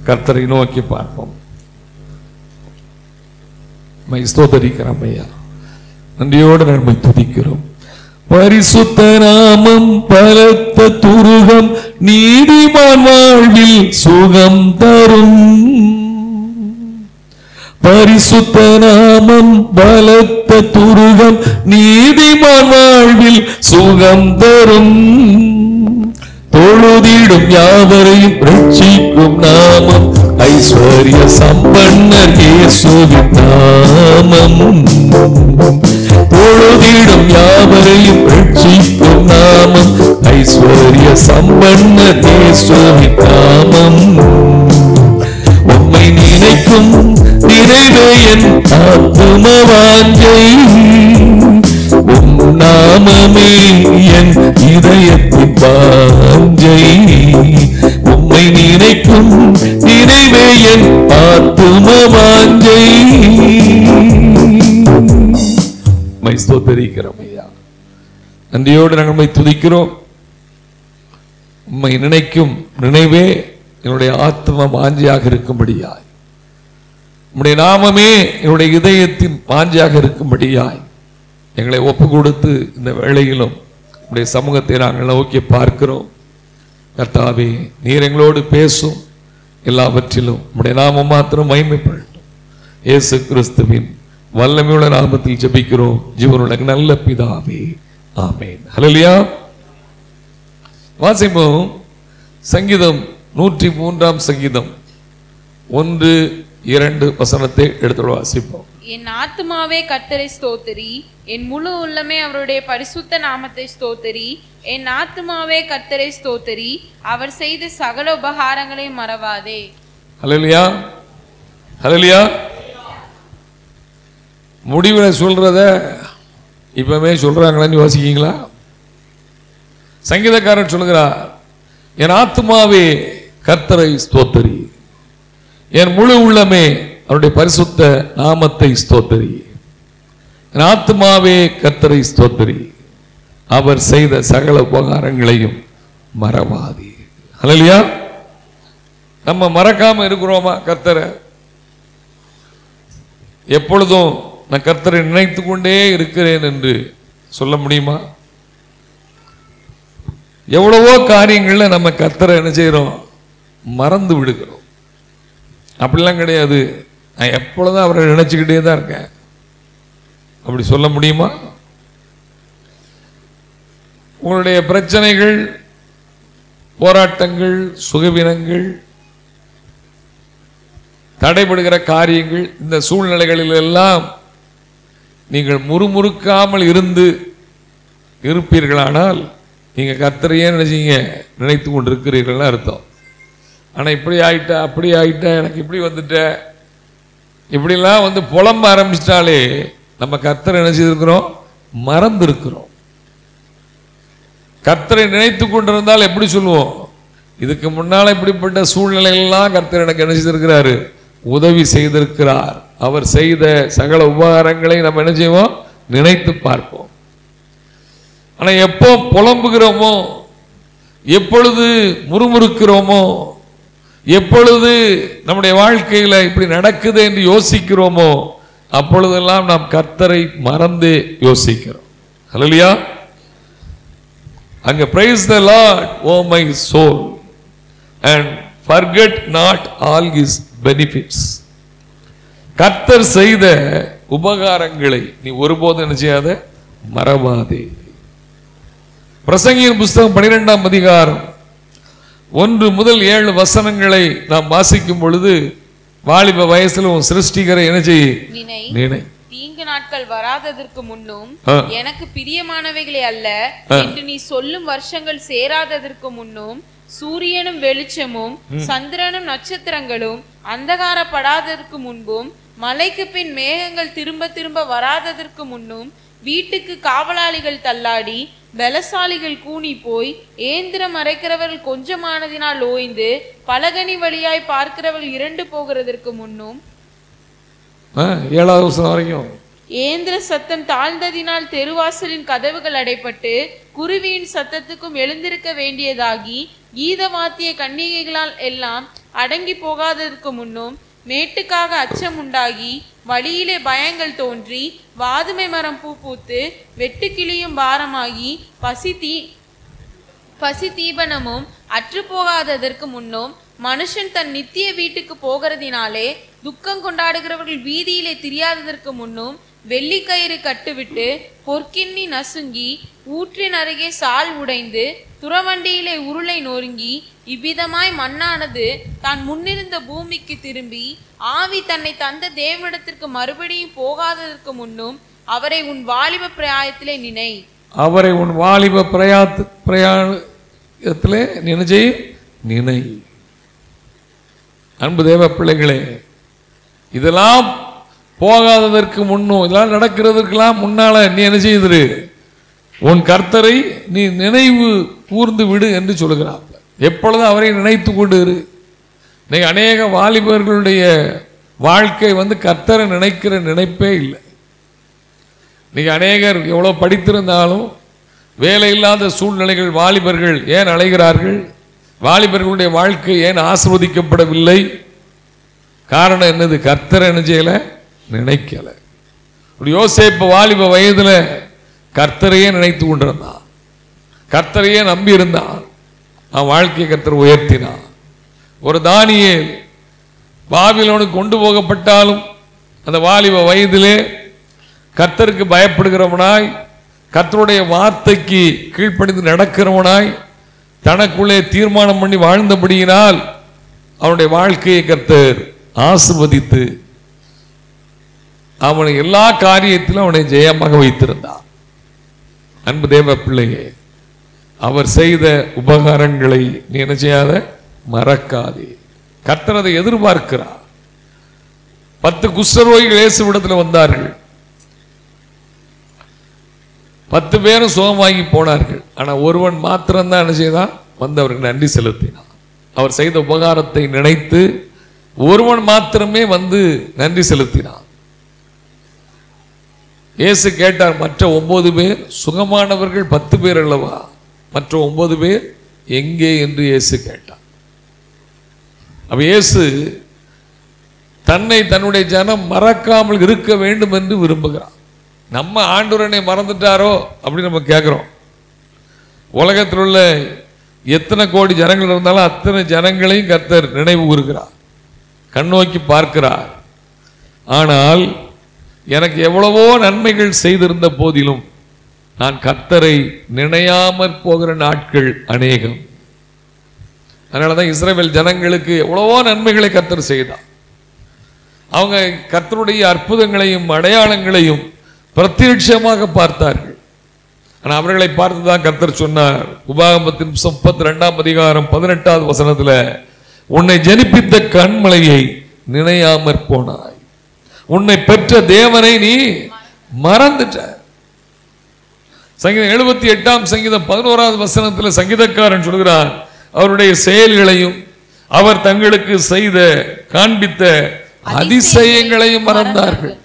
கர்த்தரை நோக்கி பார்ப்போம் மை ஸ்தோதரிக்கிறோம் ஐயா நன்றியோடு நன்மை துதிக்கிறோம் பரிசுத்த நாமம் பலத்த துருகம் நீதிமான் வாழ்வில் சுகம் தரும் பரிசுத்த நாமம் பலத்த துருகம் நீதிமான் வாழ்வில் சுகம் தரும் தொழுதிடும் யாவரையும் ரட்சிக்கும் நாமம் ஐஸ்வர்ய சம்பன்னர் இயேசுவின் நாமம் தொழுதிடும் யாவரையும் ரட்சிக்கும் நாமம் ஐஸ்வர்ய சம்பன்னர் இயேசுவின் நாமம் உம்மை நினைக்கும் நிறைவே என் ஆத்தும வாஞ்சை உம் நாமமே என் இதயத்தின் வாஞ்சை உம்மை நினைக்கும் நிறைவே என் ஆத்தும வாஞ்சை மை ஸ்தோத்தரிக்கிறோம் ஐயா நன்றியோடு நாங்கள் உம்மை துதிக்கிறோம் உம்மை நினைக்கும் நினைவே என்னுடைய ஆத்ம வாஞ்சியாக இருக்கும்படியாய் உம்முடைய நாமமே என்னுடைய இதயத்தின் வாஞ்சியாக இருக்கும்படியாய் எங்களை ஒப்பு கொடுத்து இந்த வேளையிலும் உடைய சமூகத்தை நாங்கள் நோக்கி பார்க்கிறோம் கர்த்தாவே நீர் எங்களோடு பேசும் எல்லாவற்றிலும் உம்முடைய நாமம் மாத்திரம் மகிமைப்படட்டும் இயேசு கிறிஸ்துவின் வல்லமையுள்ள நாமத்தில் ஜெபிக்கிறோம் ஜீவனுள்ள நல்ல பிதாவே ஆமென் ஹalleluya வாசிப்போம் சங்கீதம் நூற்றி மூன்றாம் சங்கீதம் ஒன்று இரண்டு வசனத்தை எடுத்து வாசிப்போம் என் ஆத்துமாவே கர்த்தரை ஸ்தோத்திரி என் முழு உள்ளமே அவருடைய பரிசுத்த நாமத்தை ஸ்தோத்திரி என் ஆத்துமாவே கர்த்தரை ஸ்தோத்திரி அவர் செய்த சகல உபகாரங்களை மறவாதே ஹalleluya ஹalleluya முடிவுல சொல்றத இப்பவே சொல்றாங்களான்னு யோசிக்கீங்களா சங்கீதக்காரன் சொல்லுகிறார் என் ஆத்துமாவே கர்த்தரை ஸ்தோத்தரி என் முழு உள்ளமே அவருடைய பரிசுத்த நாமத்தை ஸ்தோத்தரி என் ஆத்துமாவே கர்த்தரை ஸ்தோத்தரி அவர் செய்த சகல உபகாரங்களையும் மறவாதி ஹalleluya நம்ம மறக்காம இருக்கிறோமா கர்த்தரை எப்பொழுதும் நான் கர்த்தரை நினைத்து கொண்டே இருக்கிறேன் என்று சொல்ல முடியுமா எவ்வளவோ காரியங்கள்ல நம்ம கர்த்தரை என்ன செய்றோம் மறந்து விடுகிறோம் அப்படிலாம் கிடையாது நான் எப்பொழுதும் அவரை நினைச்சுக்கிட்டே தான் இருக்கேன் அப்படி சொல்ல முடியுமா உங்களுடைய பிரச்சனைகள் போராட்டங்கள் சுகவீனங்கள் தடைபடுகிற காரியங்கள் இந்த சூழ்நிலைகளில் எல்லாம் நீங்கள் முறுமுறுக்காமல் இருந்து இருப்பீர்களானால் நீங்க கர்த்தரையே நினைச்சீங்க நினைத்து கொண்டிருக்கிறீர்கள்னு அர்த்தம் ஆனா இப்படி ஆயிட்ட அப்படி ஆயிட்ட எனக்கு இப்படி வந்துட்ட இப்படிலாம் வந்து புலம்ப ஆரம்பிச்சிட்டாலே நம்ம கர்த்தரை நினைச்சிருக்கிறோம் மறந்து இருக்கிறோம் கர்த்தரை நினைத்து கொண்டிருந்தால் எப்படி சொல்லுவோம் இதுக்கு முன்னால இப்படிப்பட்ட சூழ்நிலையெல்லாம் கர்த்தர் எனக்கு என்ன செய்திருக்கிறாரு உதவி செய்திருக்கிறார் அவர் செய்த சகல உபகாரங்களை நம்ம என்ன செய்வோம் நினைத்து பார்ப்போம் ஆனா எப்போ புலம்புகிறோமோ எப்பொழுது முறுமுறுக்கிறோமோ எப்பொழுது நம்முடைய வாழ்க்கையில இப்படி நடக்குது என்று யோசிக்கிறோமோ அப்பொழுதெல்லாம் நாம் கர்த்தரை மறந்து யோசிக்கிறோம் ஹalleluya அங்க praise the lord o my soul and forget not all his benefits கர்த்தர் செய்த உபகாரங்களை நீ ஒருபோதும் என்ன செய்யாத மறவாதே பிரசங்கியின் புஸ்தகம் பனிரெண்டாம் அதிகாரம் ஒன்று முதல் ஏழு வசனங்களை நாம் வாசிக்கும் பொழுது வாலிப வயசுல உன் சிருஷ்டிகரை என்ன செய்ய நினை நினை தீங்கு நாட்கள் வராததற்கு முன்னும் ஆ. எனக்கு பிரியமானவைகளே அல்ல என்று நீ சொல்லும் வருஷங்கள் சேராததற்கு முன்னும் சூரியனும் வெளிச்சமும் சந்திரனும் நட்சத்திரங்களும் அந்தகாரப்படாததற்கு முன்பும் மலைக்கு பின் மேகங்கள் திரும்ப திரும்ப வராததற்கு முன்னும் வீட்டுக்கு காவலாளிகள் தள்ளாடி பலசாலிகள் கூனி போய் ஏந்திரம் அரைக்கிறவர்கள் கொஞ்சமானதினால் ஓய்ந்து பலகனி வழியாய் பார்க்கிறவர்கள் இரண்டு போகிறதற்கு முன்னும் ஆ, ஏழாவது வருஷம் வரைக்கும் ஏந்திர சத்தம் தாழ்ந்ததினால் தெருவாசலின் கதவுகள் அடைப்பட்டு குருவியின் சத்தத்துக்கும் எழுந்திருக்க வேண்டியதாகி கீத வாத்திய கன்னிகைகளால் எல்லாம் அடங்கி போகாததற்கு முன்னும் மேட்டுக்காக அச்சம் உண்டாகி வழியிலே பயங்கள் தோன்றி வாதுமை மரம் பூ பூத்து வெட்டுக்கிளியும் பாரமாகி பசி தீ பசி தீபனமும் அற்று போகாததற்கு முன்னும் மனுஷன் தன் நித்திய வீட்டுக்கு போகிறதினாலே துக்கம் கொண்டாடுகிறவர்கள் வீதியிலே திரியாததற்கு முன்னும் வெள்ளிக்கயிறு கட்டுவிட்டு பொற்கிண்ணி நசுங்கி ஊற்றின் அருகே சால் உடைந்து துறவண்டியிலே உருளை நொறுங்கி இவ்விதமாய் மண்ணானது தான் முன்னிருந்த பூமிக்கு திரும்பி ஆவி தன்னை தந்த தேவனிடத்திற்கு மறுபடியும் போகாததற்கு முன்னும் அவரை உன் வாலிப பிராயத்திலே நினை அவரை உன் வாலிப பிரயாத்து பிரயாணத்திலே நினைச்சை நினை அன்பு தேவ பிள்ளைகளே இதெல்லாம் போகாததற்கு முன்னும் இதெல்லாம் நடக்கிறதுக்கெல்லாம் முன்னால நீ என்ன செய்திரு உன் கர்த்தரை நீ நினைவு கூர்ந்து விடு என்று சொல்லுகிறார் எப்பொழுதும் அவரை நினைத்து கொண்டு இரு இன்னைக்கு அநேக வாலிபர்களுடைய வாழ்க்கை வந்து கர்த்தரை நினைக்கிற நினைப்பே இல்லை இன்னைக்கு அநேகர் எவ்வளோ படித்திருந்தாலும் வேலை இல்லாத சூழ்நிலைகள் வாலிபர்கள் ஏன் அலைகிறார்கள் வாலிபர்களுடைய வாழ்க்கை ஏன் ஆசிர்வதிக்கப்படவில்லை காரணம் என்னது கர்த்தரை என்ன செய்யல நினைக்கல ஒரு யோசேப்பு வாலிப வயதுல கர்த்தரையே நினைத்து கொண்டிருந்தான் கர்த்தரையே நம்பி இருந்தான் அவன் வாழ்க்கையை கர்த்தர் உயர்த்தினான் ஒரு தானியே பாபிலோனுக்கு கொண்டு போகப்பட்டாலும் அந்த வாலிப வயதிலே கர்த்தருக்கு பயப்படுகிறவனாய் கர்த்தருடைய வார்த்தைக்கு கீழ்ப்படிந்து நடக்கிறவனாய் தனக்குள்ளே தீர்மானம் பண்ணி வாழ்ந்தபடியினால் அவனுடைய வாழ்க்கையை கர்த்தர் ஆசிர்வதித்து அவனை எல்லா காரியத்திலும் அவனை ஜெயமாக வைத்திருந்தான் அன்பு தேவ பிள்ளையே அவர் செய்த உபகாரங்களை நீ என்ன செய்யாத மறக்காதே கர்த்தர் அதை எதிர்பார்க்கிறார் பத்து குஷ்டரோகிகள் இயேசுவிடத்தில் வந்தார்கள் பத்து பேரும் சுகமாகி போனார்கள் ஆனா ஒருவன் மாத்திரம்தான் என்ன செய்தான் வந்து அவருக்கு நன்றி செலுத்தினான் அவர் செய்த உபகாரத்தை நினைத்து ஒருவன் மாத்திரமே வந்து நன்றி செலுத்தினான் இயேசு கேட்டார் மற்ற ஒன்பது பேர் சுகமானவர்கள் பத்து பேர் அல்லவா மற்ற ஒன்பது பேர் எங்கே என்று இயேசு கேட்டார் அப்ப இயேசு தன்னை தன்னுடைய ஜனம் மறக்காமல் இருக்க வேண்டும் என்று விரும்புகிறார் நம்ம ஆண்டவரனை மறந்துட்டாரோ அப்படின்னு நம்ம கேட்குறோம் உலகத்தில் உள்ள எத்தனை கோடி ஜனங்கள் இருந்தாலும் அத்தனை ஜனங்களையும் கர்த்தர் நினைவு கூறுகிறார் கண்ணோக்கி பார்க்கிறார் ஆனால் எனக்கு எவ்வளவோ நன்மைகள் செய்திருந்த போதிலும் நான் கர்த்தரை நினையாமற் போகிற நாட்கள் அநேகம் அதனால தான் இஸ்ரவேல் ஜனங்களுக்கு எவ்வளவோ நன்மைகளை கர்த்தர் செய்தார் அவங்க கர்த்தருடைய அற்புதங்களையும் அடையாளங்களையும் பிரத்யட்சமாக பார்த்தார்கள் ஆனால் அவர்களை பார்த்து தான் கர்த்தர் சொன்னார் உபாகமத்தின் முப்பத்தி ரெண்டாம் அதிகாரம் பதினெட்டாவது வசனத்துல உன்னை ஜனிப்பித்த கண்மலையை நினையாமற் போனாய் உன்னை பெற்ற தேவனை நீ மறந்துட்ட சங்கீதம் எழுபத்தி எட்டாம் சங்கீதம் பதினோராவது வசனத்துல சங்கீதக்காரன் சொல்கிறான் அவருடைய செயல்களையும் அவர் தங்களுக்கு செய்த காண்பித்த அதிசயங்களையும் மறந்தார்கள்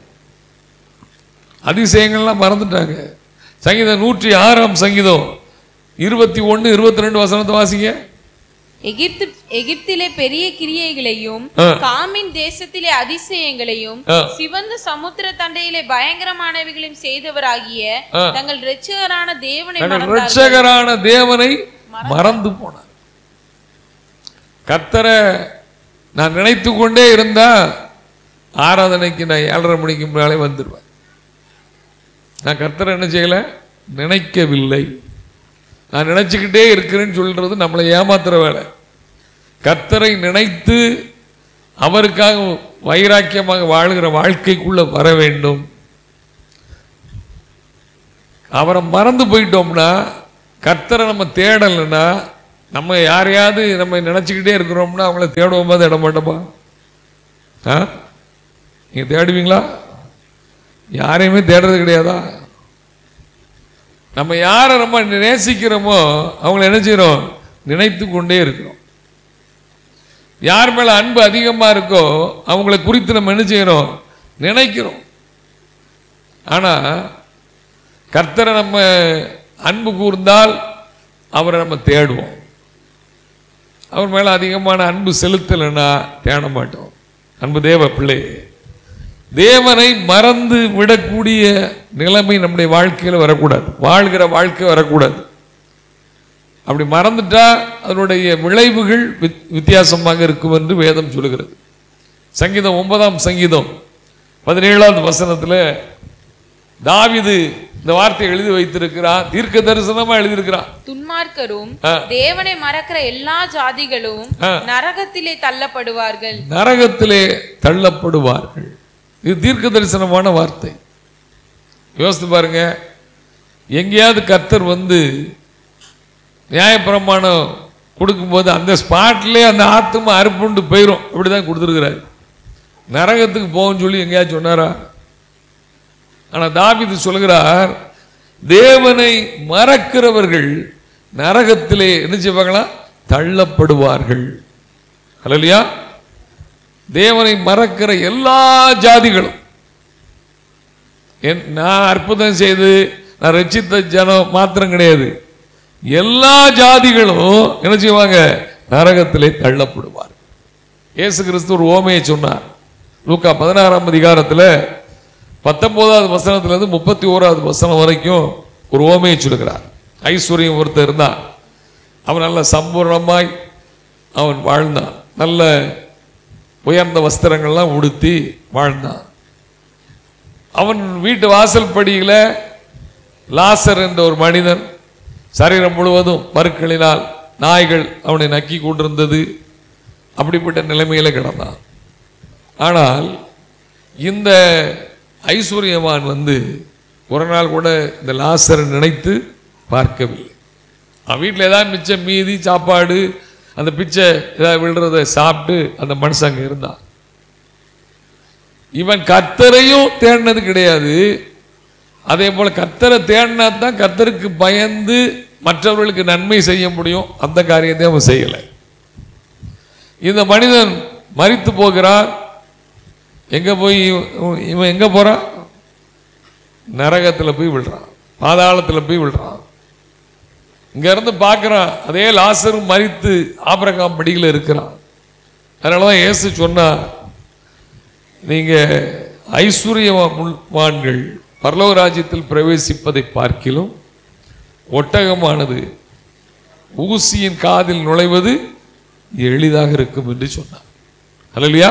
அதிசயங்கள்லாம் மறந்துட்டாங்க சங்கீதம் நூற்றி ஆறாம் சங்கீதம் இருபத்தி ஒன்று இருபத்தி ரெண்டு வசனத்தை வாசிங்க எகிப்து எகிப்திலே பெரிய கிரியைகளையும் ஆ. காமின் தேசத்திலே அதிசயங்களையும் ஆ. சிவந்த சமுத்திர தண்டையிலே பயங்கரமானவைகளையும் செய்தவராகிய ஆ. தங்கள் இரட்சகரான தேவனை தங்கள் மறந்தார்கள் இரட்சகரான தேவனை மறந்து போனார் கர்த்தரை நான் நினைத்து கொண்டே இருந்தா ஆராதனைக்கு நான் ஏழரை மணிக்கு முன்னாலே வந்துடுவேன் நான் கர்த்தரை என்ன செய்யல நினைக்கவில்லை நான் நினைச்சுக்கிட்டே இருக்கிறேன்னு சொல்றது நம்மளை ஏமாத்துற வேலை கர்த்தரை நினைத்து அவருக்காக வைராக்கியமாக வாழ்கிற வாழ்க்கைக்குள்ள வர வேண்டும் அவரை மறந்து போயிட்டோம்னா கர்த்தரை நம்ம தேடலைன்னா நம்ம யாரையாவது நம்ம நினச்சிக்கிட்டே இருக்கிறோம்னா அவங்கள தேடுவோமா தேட மாட்டோமா ஆ நீங்கள் தேடுவீங்களா யாரையுமே தேடுறது கிடையாதா நம்ம யாரை நம்ம நேசிக்கிறோமோ அவங்கள என்ன செய்கிறோம் நினைத்து கொண்டே இருக்கிறோம் யார் மேல அன்பு அதிகமாக இருக்கோ அவங்கள குறித்து நம்ம என்ன செய்கிறோம் நினைக்கிறோம் ஆனால் கர்த்தரை நம்ம அன்பு கூர்ந்தால் அவரை நம்ம தேடுவோம் அவர் மேல அதிகமான அன்பு செலுத்தலைன்னா தேட மாட்டோம் அன்பு தேவ பிள்ளை தேவனை மறந்து விடக்கூடிய நிலைமை நம்முடைய வாழ்க்கையில் வரக்கூடாது வாழ்கிற வாழ்க்கை வரக்கூடாது அப்படி மறந்துட்டா அதனுடைய விளைவுகள் வித்- வித்தியாசமாக இருக்கும் என்று வேதம் சொல்லுகிறது சங்கீதம் ஒன்பதாம் சங்கீதம் பதினேழாவது வசனத்துல தாவீது இந்த வார்த்தையை எழுதி வைத்திருக்கிறான் தீர்க்க தரிசனமா எழுதியிருக்கிறான் துன்மார்க்கரும் ஆ. தேவனை மறக்கிற எல்லா ஜாதிகளும் ஆ. நரகத்திலே தள்ளப்படுவார்கள் நரகத்திலே தள்ளப்படுவார்கள் இது தீர்க்க தரிசனமான வார்த்தை யோசித்து பாருங்க எங்கேயாவது கர்த்தர் வந்து நியாயப்பிரமாணம் கொடுக்கும்போது அந்த ஸ்பாட்லேயே அந்த ஆத்மா அறுப்புண்டு போயிடும் அப்படிதான் கொடுத்துருக்கிறாரு நரகத்துக்கு போகும்னு சொல்லி எங்கேயாச்சும் சொன்னாரா ஆனா தாவீது சொல்கிறார் தேவனை மறக்கிறவர்கள் நரகத்திலே என்ன செய்வாங்களா தள்ளப்படுவார்கள் அல்லையா தேவனை மறக்கிற எல்லா ஜாதிகளும் என் நான் அற்புதம் செய்து நான் ரட்சித்த ஜனம் மாத்திரம் கிடையாது எல்லா ஜாதிகளும் என்ன செய்வாங்க நரகத்திலே தள்ளப்படுவார் இயேசு கிறிஸ்து ஒரு ஓமையை சொன்னார் லூக்கா பதினாறாம் அதிகாரத்துல பத்தொன்பதாவது வசனத்துல இருந்து முப்பத்தி ஓராவது வசனம் வரைக்கும் ஒரு ஓமையை சொல்லுகிறார் ஐஸ்வர்யம் ஒருத்தர் இருந்தான் அவன் நல்ல சம்பூர்ணமாய் அவன் வாழ்ந்தான் நல்ல உயர்ந்த வஸ்திரங்கள்லாம் உடுத்தி வாழ்ந்தான் அவன் வீட்டு வாசல் படியில லாசர் என்ற ஒரு மனிதன் சரீரம் முழுவதும் பருக்களினால் நாய்கள் அவனை நக்கி கொண்டிருந்தது அப்படிப்பட்ட நிலைமையில கிடந்தான் ஆனால் இந்த ஐஸ்வர்யவான் வந்து ஒரு நாள் கூட இந்த லாசரை நினைத்து பார்க்கவில்லை அவன் வீட்டில் ஏதாவது மிச்சம் மீதி சாப்பாடு அந்த பிச்சை ஏதாவது விழுறத சாப்பிட்டு அந்த மனுஷன் அங்க இருந்தான் இவன் கர்த்தரையும் தேடினது கிடையாது அதே போல கர்த்தரை தேடினா தான் கர்த்தருக்கு பயந்து மற்றவர்களுக்கு நன்மை செய்ய முடியும் அந்த காரியத்தை அவன் செய்யலை இந்த மனிதன் மரித்து போகிறான் எங்க போய் இவன் இவன் எங்க போறான் நரகத்துல போய் விழுறான் பாதாளத்துல போய் விழுறான் இங்க இருந்து பார்க்கறான் அதே லாசரும் மரித்து ஆபிரகாம் படியில் இருக்கிறான் அதனாலதான் இயேசு சொன்னார் நீங்க ஐஸ்வர்யவான்கள் பரலோக ராஜ்யத்தில் பிரவேசிப்பதை பார்க்கிலும் ஒட்டகமானது ஊசியின் காதில் நுழைவது எளிதாக இருக்கும் என்று சொன்னார் அல்லையா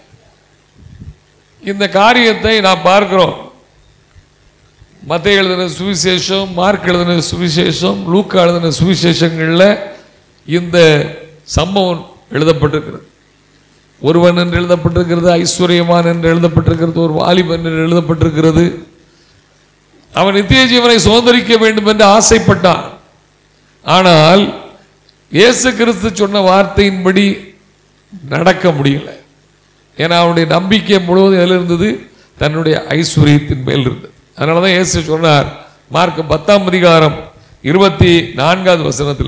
இந்த காரியத்தை நாம் பார்க்கிறோம் மத்திய எழுதின சுவிசேஷம் மார்க் எழுதின சுவிசேஷம் லூக்கா எழுதின சுவிசேஷங்கள்ல இந்த சம்பவம் எழுதப்பட்டிருக்கிறது ஒருவன் என்று எழுதப்பட்டிருக்கிறது ஐஸ்வர்யமான் என்று எழுதப்பட்டிருக்கிறது ஒரு வாலிபன் என்று எழுதப்பட்டிருக்கிறது அவன் நித்திய ஜீவனை சுதந்திரிக்க வேண்டும் என்று ஆசைப்பட்டான் ஆனால் இயேசு கிறிஸ்து சொன்ன வார்த்தையின்படி நடக்க முடியல ஏன்னா அவனுடைய நம்பிக்கை முழுவதும் எதில் இருந்தது தன்னுடைய ஐஸ்வர்யத்தின் மேல் இருந்தது அதனால தான் இயேசு சொன்னார் மார்க் பத்தாம் அதிகாரம் இருபத்தி நான்காவது வசனத்துல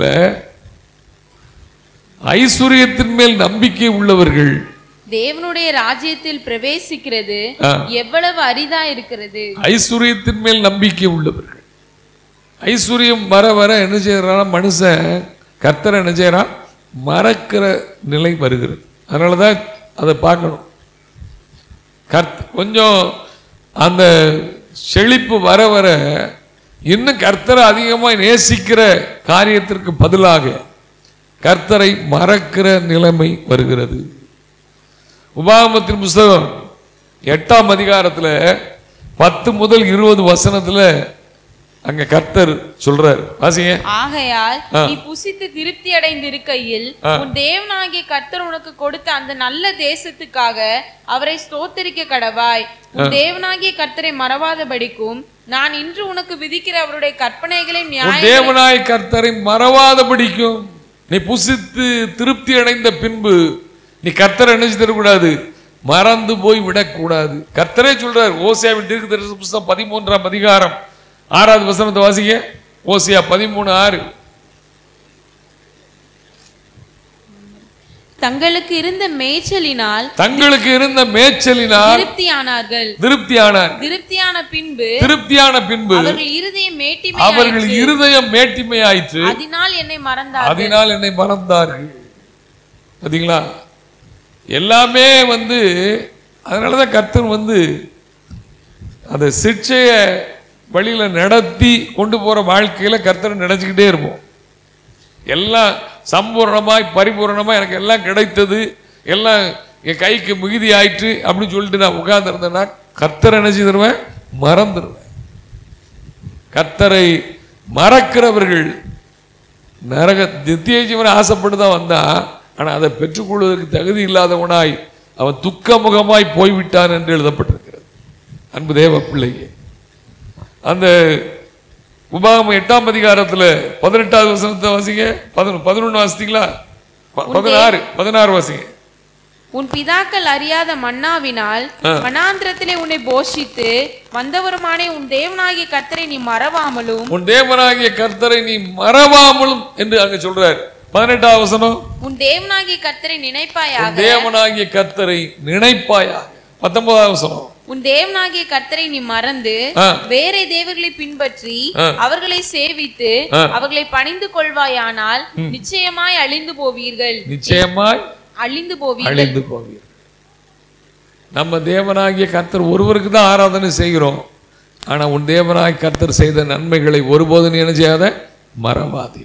ஐஸ்வர்யத்தின் மேல் நம்பிக்கை உள்ளவர்கள் தேவனுடைய ராஜ்யத்தில் பிரவேசிக்கிறது ஆ. எவ்வளவு அரிதா இருக்கிறது ஐஸ்வர்யத்தின் மேல் நம்பிக்கை உள்ளவர்கள் ஐஸ்வர்யம் வர வர என்ன செய்யறான் மனுஷன் கர்த்தரை என்ன செய்யறான் மறக்கிற நிலை வருகிறது அதனால தான் அதை பார்க்கணும் கர்த் கொஞ்சம் அந்த செழிப்பு வர வர இன்னும் கர்த்தரை அதிகமாக நேசிக்கிற காரியத்திற்கு பதிலாக கர்த்தரை மறக்கிற நிலைமை வருகிறது உபாகமத்தின் புஸ்தகம் எட்டாம் அதிகாரத்துல பத்து முதல் இருபது வசனத்துல அங்க கர்த்தர் சொல்றாரு வாசிங்க ஆகையால் ஆ. நீ புசித்து திருப்தி அடைந்திருக்கையில் உன் தேவனாகிய கர்த்தர் உனக்கு கொடுத்த அந்த நல்ல தேசத்துக்காக அவரை ஸ்தோத்தரிக்க கடவாய் உன் தேவனாகிய கர்த்தரை மறவாதபடிக்கும் நான் இன்று உனக்கு விதிக்கிற அவருடைய கற்பனைகளை உன் நியாய தேவனாய் கர்த்தரை மறவாத பிடிக்கும் நீ புசித்து திருப்தி அடைந்த பின்பு நீ கர்த்தரை நினைச்சு தரக்கூடாது மறந்து போய் விடக்கூடாது கர்த்தரே சொல்றார் ஓசியாவின் தீர்க்க தரிசன புஸ்தகம் பதிமூன்றாம் அதிகாரம் ஆறாவது வசனத்தை வாசிங்க ஓசியா பதிமூணு ஆறு தங்களுக்கு இருந்த மேய்ச்சலினால் தங்களுக்கு இருந்த மேய்ச்சலினால் திருப்தியானார்கள் திருப்தியானார் திருப்தியான பின்பு திருப்தியான பின்பு அவர்கள் இருதயம் மேட்டிமை அவர்கள் இருதயம் மேட்டிமையாயிற்று அதனால் என்னை மறந்தார் அதனால் என்னை மறந்தார்கள் பார்த்தீங்களா எல்லாமே வந்து அதனால தான் கர்த்தர் வந்து அந்த சிக்ஷையை வழியில நடத்தி கொண்டு போற வாழ்க்கையில கர்த்தர் நினைச்சுக்கிட்டே இருப்போம் எல்லாம் சம்பூர்ணமாய் பரிபூர்ணமாய் எனக்கு எல்லாம் கிடைத்தது எல்லாம் என் கைக்கு மிகுதி ஆயிற்று அப்படின்னு சொல்லிட்டு நான் உட்கார்ந்துருந்தேன்னா கர்த்தர் என்ன செய்திருவேன் மறந்துடுவேன் கர்த்தரை மறக்கிறவர்கள் நரக நித்திய ஜீவனை ஆசைப்பட்டு தான் வந்தான் ஆனா அதை பெற்றுக்கொள்வதற்கு தகுதி இல்லாதவனாய் அவன் துக்கமுகமாய் போய்விட்டான் என்று எழுதப்பட்டிருக்கிறது அன்பு தேவ பிள்ளையே அந்த உபாகமம் எட்டாம் அதிகாரத்துல பதினெட்டாவது வசனத்தை வாசிங்க பதினொன்று பதினொன்று வாசித்தீங்களா ப- பதினாறு பதினாறு வாசிங்க உன் பிதாக்கள் அறியாத மன்னாவினால் வனாந்திரத்திலே உன்னை போஷித்து வந்தவருமானே உன் தேவனாகிய கர்த்தரை நீ மறவாமலும் உன் தேவனாகிய கர்த்தரை நீ மறவாமலும் என்று அங்க சொல்றாரு பதினெட்டாவது வசனம் உன் தேவனாகிய கர்த்தரை நினைப்பாயாக உன் தேவனாகிய கர்த்தரை நினைப்பாயாக பத்தொன்பதாவது வசனம் உன் தேவனாகிய கர்த்தரை நீ மறந்து ஆ. வேறே தேவர்களை பின்பற்றி ஆ. அவர்களை சேவித்து ஆ. அவர்களை பணிந்து கொள்வாயானால் நிச்சயமாய் அழிந்து போவீர்கள் நிச்சயமாய் அழிந்து போவீர்கள் அழிந்து போவீர் நம்ம தேவனாகிய கர்த்தர் ஒருவருக்கு தான் ஆராதனை செய்கிறோம் ஆனா உன் தேவனாகிய கர்த்தர் செய்த நன்மைகளை ஒருபோதும் நீ என்ன செய்யாத மறவாதே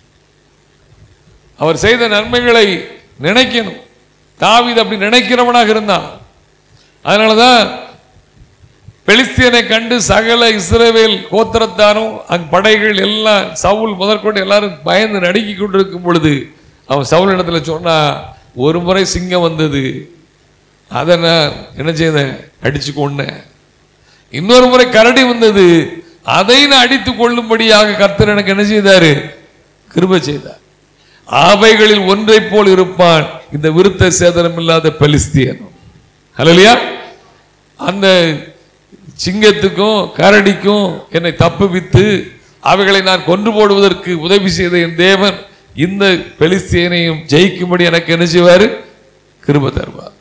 அவர் செய்த நன்மைகளை நினைக்கணும் தாவீது அப்படி நினைக்கிறவனாக இருந்தான் அதனாலதான் பெலிஸ்தியனை கண்டு சகல இஸ்ரவேல் கோத்திரத்தாரும் அங் படைகள் எல்லாம் சவுல் முதற்கொண்டு எல்லாரும் பயந்து நடுங்கி கொண்டிருக்கும் பொழுது அவன் சவுல் இடத்துல சொன்னா ஒரு முறை சிங்கம் வந்தது அதை நான் என்ன செய்தேன் அடிச்சு கொண்டேன் இன்னொரு முறை கரடி வந்தது அதை நான் அடித்து கொள்ளும்படியாக கர்த்தர் எனக்கு என்ன செய்தாரு கிருபை செய்தார் ஆவைகளில் ஒன்றை போல் இருப்பான் இந்த விருத்த சேதனம் இல்லாத பெலிஸ்தியன் ஹalleluya அந்த சிங்கத்துக்கும் கரடிக்கும் என்னை தப்புவித்து அவைகளை நான் கொன்று போடுவதற்கு உதவி செய்த என் தேவன் இந்த பெலிஸ்தியனையும் ஜெயிக்கும்படி எனக்கு என்ன செய்வாரு கிருபை தருவார்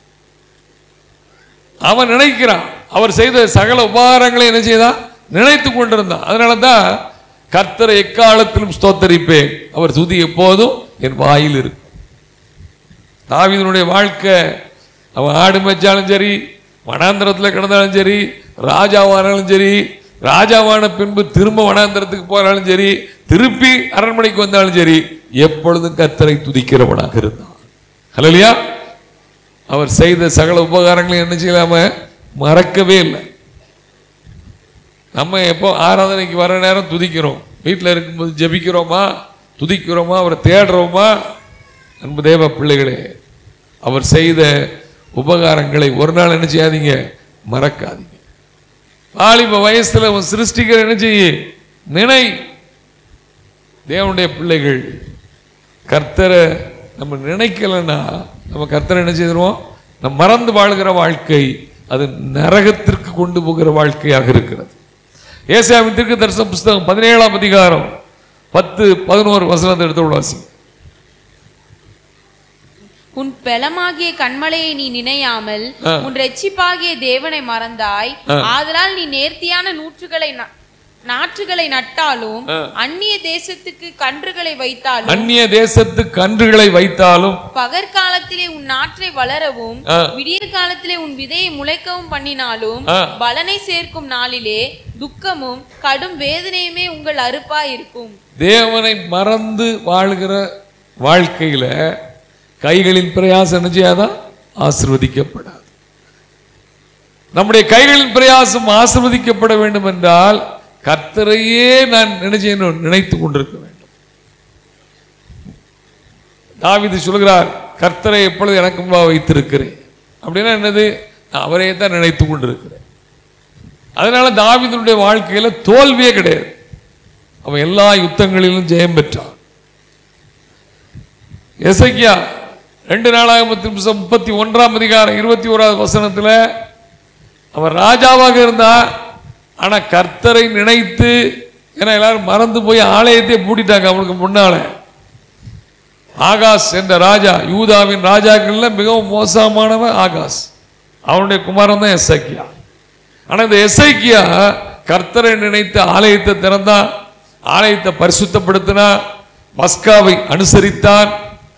அவன் நினைக்கிறான் அவர் செய்த சகல உபகாரங்களை என்ன செய்தான் நினைத்து கொண்டிருந்தான் அதனால தான் கர்த்தரை எக்காலத்திலும் ஸ்தோத்தரிப்பேன் அவர் துதி எப்போதும் என் வாயில் இருக்கும் தாவீதனுடைய வாழ்க்கை அவன் ஆடு மேய்ச்சாலும் சரி வனாந்திரத்தில் கிடந்தாலும் சரி ராஜாவானாலும் சரி ராஜாவான பின்பு திரும்ப வனாந்திரத்துக்கு போனாலும் சரி திருப்பி அரண்மனைக்கு வந்தாலும் சரி எப்பொழுதும் கர்த்தரை துதிக்கிறவனாக இருந்தான் ஹalleluya அவர் செய்த சகல உபகாரங்களையும் என்ன செய்யலாம மறக்கவே இல்லை நம்ம எப்போ ஆராதனைக்கு வர நேரம் துதிக்கிறோம் வீட்டில் இருக்கும்போது ஜெபிக்கிறோமா துதிக்கிறோமா அவரை தேடுறோமா அன்பு தேவ பிள்ளைகளே அவர் செய்த உபகாரங்களை ஒரு நாள் என்ன செய்யாதீங்க மறக்காதீங்க வாலிப வயசுல உன் சிருஷ்டிகர் என்ன செய்ய நினை தேவனுடைய பிள்ளைகள் கர்த்தரை நம்ம நினைக்கலைன்னா நம்ம கர்த்தரை என்ன செய்திருவோம் நம்ம மறந்து வாழ்கிற வாழ்க்கை அது நரகத்திற்கு கொண்டு போகிற வாழ்க்கையாக இருக்கிறது ஏசாமின் திருக்கு தரிசன புஸ்தகம் பதினேழாம் அதிகாரம் பத்து பதினோரு வசனத்தை எடுத்து வாசி உன் பெலமாகிய கண்மலையை நீ நினையாமல் ஆ. உன் ரெச்சிப்பாகிய தேவனை மறந்தாய் ஆ. ஆதலால் நீ நேர்த்தியான நூற்றுகளை ந- நாற்றுகளை நட்டாலும் ஆ. அந்நிய தேசத்துக்கு கன்றுகளை வைத்தாலும் அந்நிய தேசத்து கன்றுகளை வைத்தாலும் பகற்காலத்திலே உன் நாற்றை வளரவும் ஆ. விடியற் காலத்திலே உன் விதையை முளைக்கவும் பண்ணினாலும் ஆ. பலனை சேர்க்கும் நாளிலே துக்கமும் கடும் வேதனையுமே உங்கள் அறுப்பா இருக்கும் தேவனை மறந்து வாழ்கிற வாழ்க்கையில கைகளின் பிரயாசம் என்ன செய்யாதான் ஆசிர்வதிக்கப்படாது நம்முடைய கைகளின் பிரயாசம் ஆசிர்வதிக்கப்பட வேண்டும் என்றால் கர்த்தரையே நான் நினைச்சேன் நினைத்து கொண்டிருக்க வேண்டும் தாவீது சொல்கிறார் கர்த்தரை எப்பொழுது எனக்கு முன்பாக வைத்திருக்கிறேன் அப்படின்னா என்னது நான் அவரையே தான் நினைத்து கொண்டிருக்கிறேன் அதனால தாவீதுடைய வாழ்க்கையில தோல்வியே கிடையாது அவன் எல்லா யுத்தங்களிலும் ஜெயம் பெற்றான் எசைக்கியா ரெண்டு நாளாகமத்தின் புஸ்தகம் முப்பத்தி ஒன்றாம் அதிகாரம் இருபத்தி ஓராவது வசனத்துல அவன் ராஜாவாக இருந்தான் ஆனா கர்த்தரை நினைத்து ஏன்னா எல்லாரும் மறந்து போய் ஆலயத்தை பூட்டிட்டாங்க அவனுக்கு முன்னால ஆகாஸ் என்ற ராஜா யூதாவின் ராஜாக்கள்ல மிகவும் மோசமானவன் ஆகாஸ் அவனுடைய குமாரன் தான் எசைக்கியா ஆனா இந்த எசைக்கியா கர்த்தரை நினைத்து ஆலயத்தை திறந்தான் ஆலயத்தை பரிசுத்தப்படுத்தினான் பஸ்காவை அனுசரித்தான்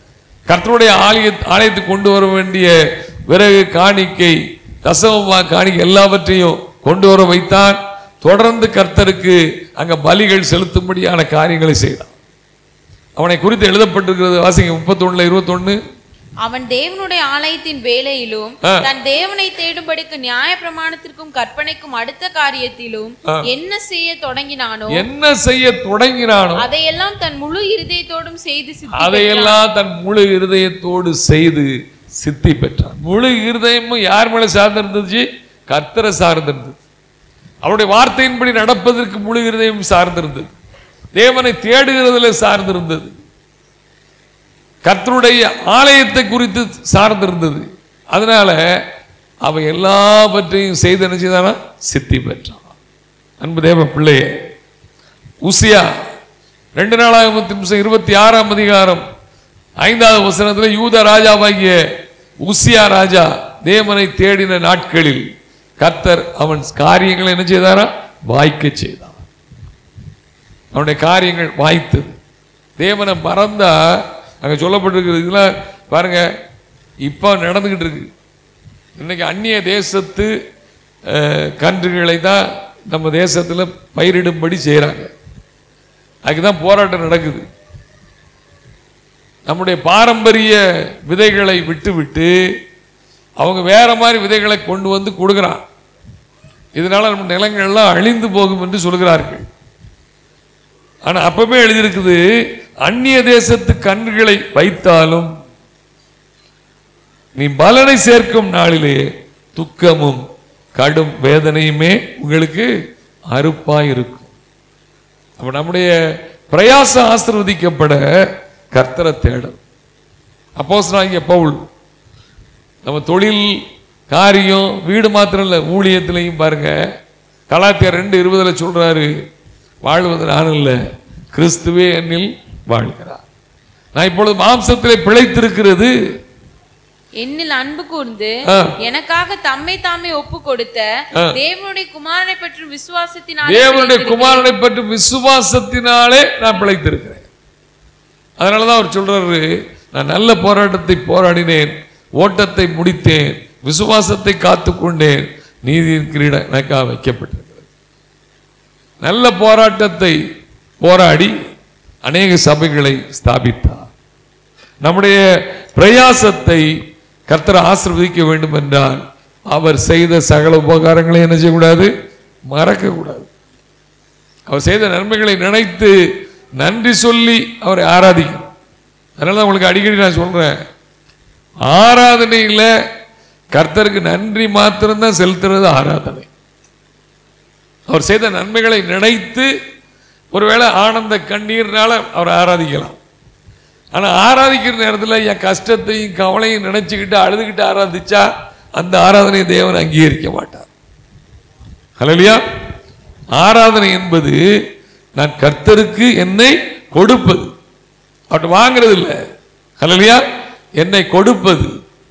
கர்த்தருடைய ஆலய ஆலயத்துக்கு கொண்டு வர வேண்டிய விறகு காணிக்கை தசமமா காணிக்கை எல்லாவற்றையும் கொண்டு வர வைத்தான் தொடர்ந்து கர்த்தருக்கு அங்க பலிகள் செலுத்தும்படியான காரியங்களை செய்தான் அவனை குறித்து எழுதப்பட்டிருக்கிறது வாசிங்க முப்பத்தொன்னுல இருபத்தொன்னு அவன் தேவனுடைய ஆலயத்தின் வேலையிலும் ஆ. தன் தேவனை தேடும்படிக்கு நியாய பிரமாணத்திற்கும் கற்பனைக்கும் அடுத்த காரியத்திலும் என்ன செய்ய தொடங்கினானோ என்ன செய்ய தொடங்கினானோ அதையெல்லாம் தன் முழு இருதயத்தோடும் செய்து சித்தி அதையெல்லாம் தன் முழு இருதயத்தோடு செய்து சித்தி பெற்றான் முழு இருதயமும் யார் மேல சார்ந்திருந்துச்சு கர்த்தரை சார்ந்திருந்தது அவருடைய வார்த்தையின்படி நடப்பதற்கு முழு இருதயம் சார்ந்திருந்தது தேவனை தேடுகிறதுல சார்ந்திருந்தது கர்த்தருடைய ஆலயத்தை குறித்து சார்ந்திருந்தது அதனால அவ எல்லாவற்றையும் செய்து என்ன செய்தானா சித்தி பெற்றான் அன்பு தேவ பிள்ளையே உசியா ரெண்டு நாளாகமத்தின் புஸ்தகம் இருபத்தி ஆறாம் அதிகாரம் ஐந்தாவது வசனத்தில் யூத ராஜாவாகிய உசியா ராஜா தேவனை தேடின நாட்களில் கர்த்தர் அவன் காரியங்களை என்ன செய்தாரா வாய்க்க செய்தான் அவனுடைய காரியங்கள் வாய்த்தது தேவனை மறந்தா அங்க சொல்லப்பட்டிருக்கிறது இதெல்லாம் பாருங்க இப்போ நடந்துகிட்டு இருக்கு இன்னைக்கு அந்நிய தேசத்து அஹ், கன்றுகளை தான் நம்ம தேசத்தில் பயிரிடும்படி செய்கிறாங்க அதுக்கு தான் போராட்டம் நடக்குது நம்முடைய பாரம்பரிய விதைகளை விட்டு விட்டு அவங்க வேற மாதிரி விதைகளை கொண்டு வந்து கொடுக்குறான் இதனால நம்ம நிலங்கள்லாம் அழிந்து போகும் என்று சொல்கிறார்கள் ஆனா அப்பவே எழுதியிருக்குது அந்நிய தேசத்து கன்றுகளை வைத்தாலும் நீ பலனை சேர்க்கும் நாளிலே துக்கமும் கடும் வேதனையுமே உங்களுக்கு அறுப்பாய் இருக்கும் அப்ப நம்முடைய பிரயாசம் ஆசிர்வதிக்கப்பட கர்த்தரை தேடும் அப்போஸ்தலனாகிய பவுல் நம்ம தொழில் காரியம் வீடு மாத்திரம் இல்லை ஊழியத்திலையும் பாருங்க கலாத்தியார் ரெண்டு இருபதுல சொல்றாரு வாழ்வது நான் இல்லை கிறிஸ்துவே என்னில் வாழ்கிறார் நான் இப்பொழுது மாம்சத்திலே பிழைத்திருக்கிறது என்னில் அன்பு கூர்ந்து ஆ. எனக்காக தம்மை தாமே ஒப்பு கொடுத்த ஆ. தேவனுடைய குமாரனை பற்றும் விசுவாசத்தினாலே தேவனுடைய பிழைத்திருக்கிறேன். குமாரனை பற்றி விசுவாசத்தினாலே நான் பிழைத்திருக்கிறேன் அதனாலதான் அவர் சொல்றாரு நான் நல்ல போராட்டத்தை போராடினேன் ஓட்டத்தை முடித்தேன் விசுவாசத்தை காத்துக்கொண்டேன் நீதியின் கிரீடம் எனக்காக வைக்கப்பட்டிருக்கிறது நல்ல போராட்டத்தை போராடி அநேக சபைகளை ஸ்தாபித்தார் நம்முடைய பிரயாசத்தை கர்த்தர் ஆசீர்வதிக்க வேண்டும் என்றால் அவர் செய்த சகல உபகாரங்களை என்ன செய்யக்கூடாது மறக்க கூடாது அவர் செய்த நன்மைகளை நினைத்து நன்றி சொல்லி அவரை ஆராதிக்கணும் அதனால தான் உங்களுக்கு அடிக்கடி நான் சொல்றேன் ஆராதனையில கர்த்தருக்கு நன்றி மாத்திரம்தான் செலுத்துறது ஆராதனை அவர் செய்த நன்மைகளை நினைத்து ஒருவேளை ஆனந்த கண்ணீர்னால அவர் ஆராதிக்கலாம் ஆனா ஆராதிக்கிற நேரத்தில் என் கஷ்டத்தையும் கவலையும் நினைச்சுக்கிட்டு அழுதுகிட்டு ஆராதிச்சா அந்த ஆராதனையை தேவன் அங்கீகரிக்க மாட்டார் ஹalleluya ஆராதனை என்பது நான் கர்த்தருக்கு என்னை கொடுப்பது அவர்கிட்ட வாங்குறது இல்லை ஹalleluya என்னை கொடுப்பது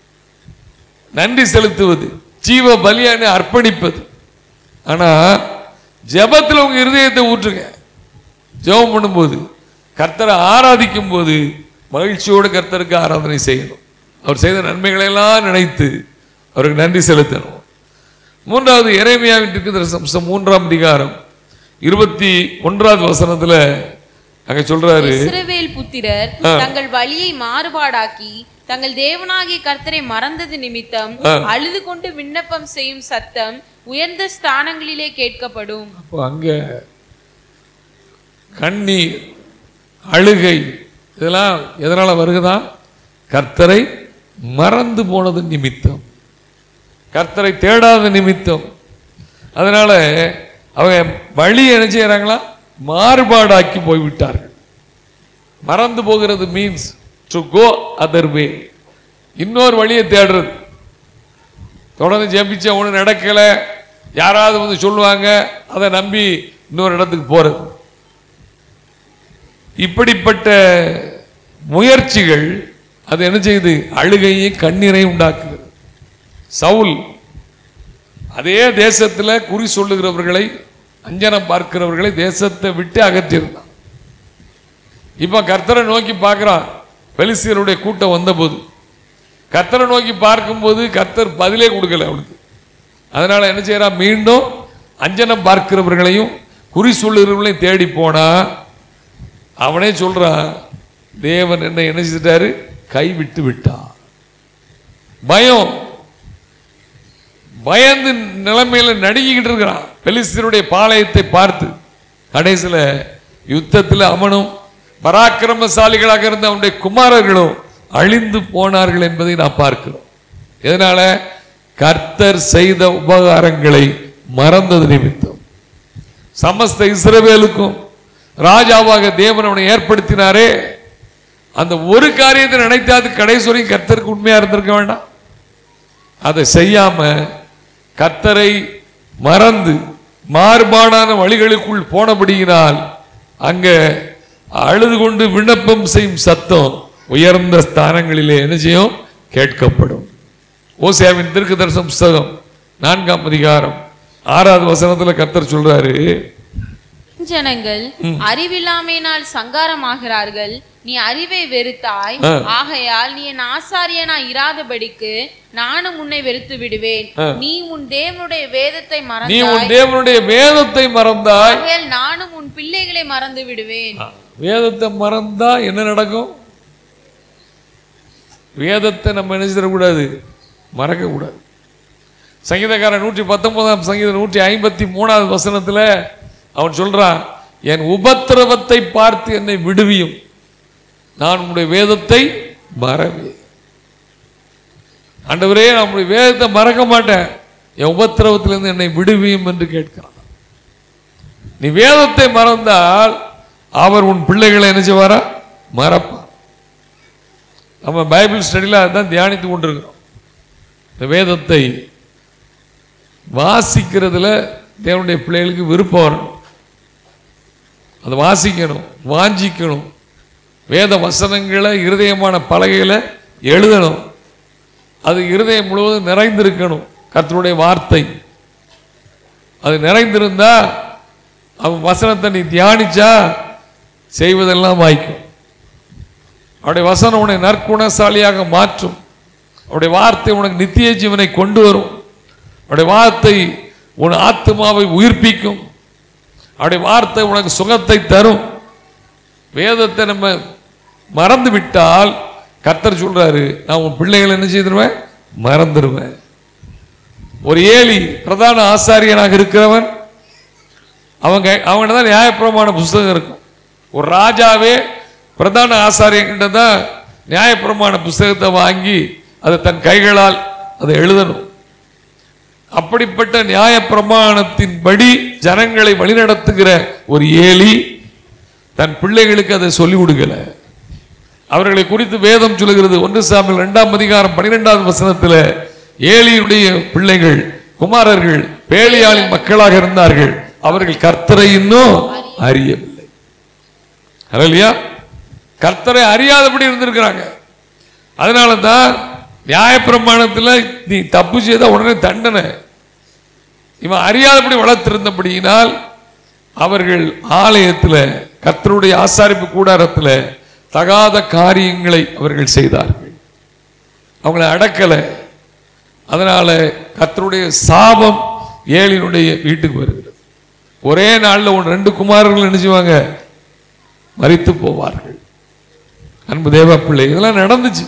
நன்றி செலுத்துவது ஜீவ பலியான அர்ப்பணிப்பது ஆனா ஜெபத்தில் உங்க இருதயத்தை ஊற்றுங்க ஜெபம் பண்ணும்போது கர்த்தரை ஆராதிக்கும் போது மகிழ்ச்சியோடு கர்த்தருக்கு ஆராதனை செய்யணும் அவர் செய்த நன்மைகளை எல்லாம் நினைத்து அவருக்கு நன்றி செலுத்தணும் மூன்றாவது இறைமையாவின் இருக்குது மூன்றாம் அதிகாரம் இருபத்தி ஒன்றாவது வசனத்துல அங்க சொல்றாரு இஸ்ரவேல் புத்திரர் தங்கள் வழியை மாறுபாடாக்கி தங்கள் தேவனாகிய கர்த்தரை மறந்தது நிமித்தம் அழுது கொண்டு விண்ணப்பம் செய்யும் சத்தம் உயர்ந்த ஸ்தானங்களிலே கேட்கப்படும் அப்போ அங்க கண்ணீர் அழுகை இதெல்லாம் எதனால வருகுதா கர்த்தரை மறந்து போனது நிமித்தம் கர்த்தரை தேடாத நிமித்தம் அதனால அவங்க வழி என்ன செய்யறாங்களா மாறுபாடாக்கி போய்விட்டார்கள் மறந்து போகிறது means to go other way இன்னொரு வழியை தேடுறது தொடர்ந்து ஜெபிச்ச ஒன்று நடக்கல யாராவது வந்து சொல்லுவாங்க அதை நம்பி இன்னொரு இடத்துக்கு போறது இப்படிப்பட்ட முயற்சிகள் அது என்ன செய்யுது அழுகையும் கண்ணீரையும் உண்டாக்குகிறது சவுல் அதே தேசத்துல குறி சொல்லுகிறவர்களை அஞ்சனம் பார்க்கிறவர்களை தேசத்தை விட்டு அகற்றியிருந்தான் இப்ப கர்த்தரை நோக்கி பார்க்கிறான் பெலிஸ்தியருடைய கூட்டம் வந்தபோது கர்த்தரை நோக்கி பார்க்கும்போது கர்த்தர் பதிலே கொடுக்கல அவனுக்கு அதனால என்ன செய்யறான் மீண்டும் அஞ்சனம் பார்க்கிறவர்களையும் குறி சொல்லுகிறவர்களையும் தேடி போனா அவனே சொல்றான் தேவன் என்ன என்ன செஞ்சிட்டாரு கைவிட்டு விட்டான் பயம் பயந்து நிலைமையில நடுங்கிக்கிட்டு இருக்கிறான் பெலிஸ்தருடைய பாளையத்தை பார்த்து கடைசியில யுத்தத்தில் அவனும் பராக்கிரமசாலிகளாக இருந்த அவனுடைய குமாரர்களும் அழிந்து போனார்கள் என்பதை நான் பார்க்கிறோம் இதனால கர்த்தர் செய்த உபகாரங்களை மறந்தது நிமித்தம் சமஸ்த இஸ்ரவேலுக்கும் ராஜாவாக தேவன் அவனை ஏற்படுத்தினாரே அந்த ஒரு காரியத்தை நினைத்தாது கடைசி வரைக்கும் கர்த்தருக்கு உண்மையா இருந்திருக்க வேண்டாம் அதை செய்யாம கர்த்தரை மறந்து மாறுபாடான வழிகளுக்குள் போனபடியினால் அங்க அழுது கொண்டு விண்ணப்பம் செய்யும் சத்தம் உயர்ந்த ஸ்தானங்களிலே என்ன செய்யும் கேட்கப்படும் ஓசியாவின் திருக்கு தரிசன புஸ்தகம் நான்காம் அதிகாரம் ஆறாவது வசனத்துல கர்த்தர் சொல்றாரு ஜனங்கள் அறிவில்லாமையினால் சங்காரமாகிறார்கள் நீ அறிவை வெறுத்தாய் ஆ. ஆகையால் நீ என் ஆசாரியனா இராதபடிக்கு நானும் உன்னை வெறுத்து விடுவேன் நீ உன் தேவனுடைய வேதத்தை நீ மறந்தாய் உன் தேவனுடைய வேதத்தை மறந்தாய் ஆகையால் நானும் உன் பிள்ளைகளை மறந்து விடுவேன் வேதத்தை மறந்தா என்ன நடக்கும் வேதத்தை நம்ம என்ன செய்யக்கூடாது மறக்க கூடாது சங்கீதக்காரன் நூற்றி பத்தொன்பதாம் சங்கீதம் நூற்றி ஐம்பத்தி மூணாவது வசனத்துல அவன் சொல்றான் என் உபத்திரவத்தை பார்த்து என்னை விடுவியும் நான் உன்னுடைய வேதத்தை மறவே ஆண்டவரே நான் உன்னுடைய வேதத்தை மறக்க மாட்டேன் என் உபத்திரவத்திலிருந்து என்னை விடுவியும் என்று கேட்கிறான் நீ வேதத்தை மறந்தால் அவர் உன் பிள்ளைகளை என்ன செய்வாரா மறப்பார் நம்ம பைபிள் ஸ்டடியில் அதுதான் தியானித்து கொண்டிருக்கிறோம் இந்த வேதத்தை வாசிக்கிறதுல தேவனுடைய பிள்ளைகளுக்கு விருப்பம் வரணும் அதை வாசிக்கணும் வாஞ்சிக்கணும் வேத வசனங்களை இருதயமான பலகையில் எழுதணும் அது இருதயம் முழுவதும் நிறைந்திருக்கணும் கர்த்தருடைய வார்த்தை அது நிறைந்திருந்தா அவன் வசனத்தை நீ தியானிச்சா செய்வதெல்லாம் வாய்க்கும் அவருடைய வசனம் உன்னை நற்குணசாலியாக மாற்றும் அவருடைய வார்த்தை உனக்கு நித்திய ஜீவனை கொண்டு வரும் அவருடைய வார்த்தை உன் ஆத்மாவை உயிர்ப்பிக்கும் அவருடைய வார்த்தை உனக்கு சுகத்தை தரும் வேதத்தை நம்ம மறந்து விட்டால் கர்த்தர் சொல்றாரு நான் உன் பிள்ளைகளை என்ன செய்திருவேன் மறந்துடுவேன் ஒரு ஏலி பிரதான ஆசாரியனாக இருக்கிறவன் அவங்க அவங்கள்ட்ட தான் நியாயப்பிரமாண புஸ்தகம் இருக்கும் ஒரு ராஜாவே பிரதான ஆசாரியங்கிட்ட தான் நியாயப்பிரமாண புஸ்தகத்தை வாங்கி அதை தன் கைகளால் அதை எழுதணும் அப்படிப்பட்ட நியாயப்பிரமாணத்தின்படி ஜனங்களை வழிநடத்துகிற ஒரு ஏலி தன் பிள்ளைகளுக்கு அதை சொல்லிக் கொடுக்கல அவர்களை குறித்து வேதம் சொல்லுகிறது ஒன்று சாமியில் இரண்டாம் அதிகாரம் பன்னிரெண்டாவது வசனத்தில் ஏலியுடைய பிள்ளைகள் குமாரர்கள் பேலியாளின் மக்களாக இருந்தார்கள் அவர்கள் கர்த்தரை இன்னும் அறியவில்லை இல்லையா கர்த்தரை அறியாதபடி இருந்திருக்கிறாங்க அதனால தான் நியாயப்பிரமாணத்தில் நீ தப்பு செய்தா உடனே தண்டனை இவன் அறியாதபடி வளர்த்திருந்தபடியினால் அவர்கள் ஆலயத்தில் கர்த்தருடைய ஆசாரிப்பு கூடாரத்தில் தகாத காரியங்களை அவர்கள் செய்தார்கள் அவங்களை அடக்கலை அதனால கர்த்தருடைய சாபம் ஏழினுடைய வீட்டுக்கு வருகிறது ஒரே நாளில் ஒரு ரெண்டு குமாரர்கள் என்ன செய்வாங்க மறித்து போவார்கள் அன்பு தேவ பிள்ளை இதெல்லாம் நடந்துச்சு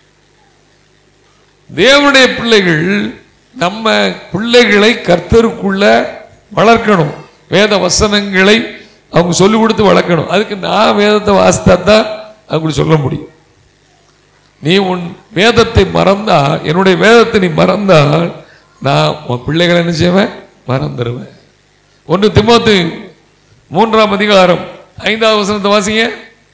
தேவனுடைய பிள்ளைகள் நம்ம பிள்ளைகளை கர்த்தருக்குள்ள வளர்க்கணும் வேத வசனங்களை அவங்க சொல்லிக் கொடுத்து வளர்க்கணும் அதுக்கு நான் வேதத்தை வாசித்தா தான் அவங்களுக்கு சொல்ல முடியும் நீ உன் வேதத்தை மறந்தா என்னுடைய வேதத்தை நீ மறந்தால் நான் உன் பிள்ளைகளை என்ன செய்வேன் மறந்துடுவேன் ஒன்று திமோத்து மூன்றாம் அதிகாரம் ஐந்தாவது வசனத்தை வாசிங்க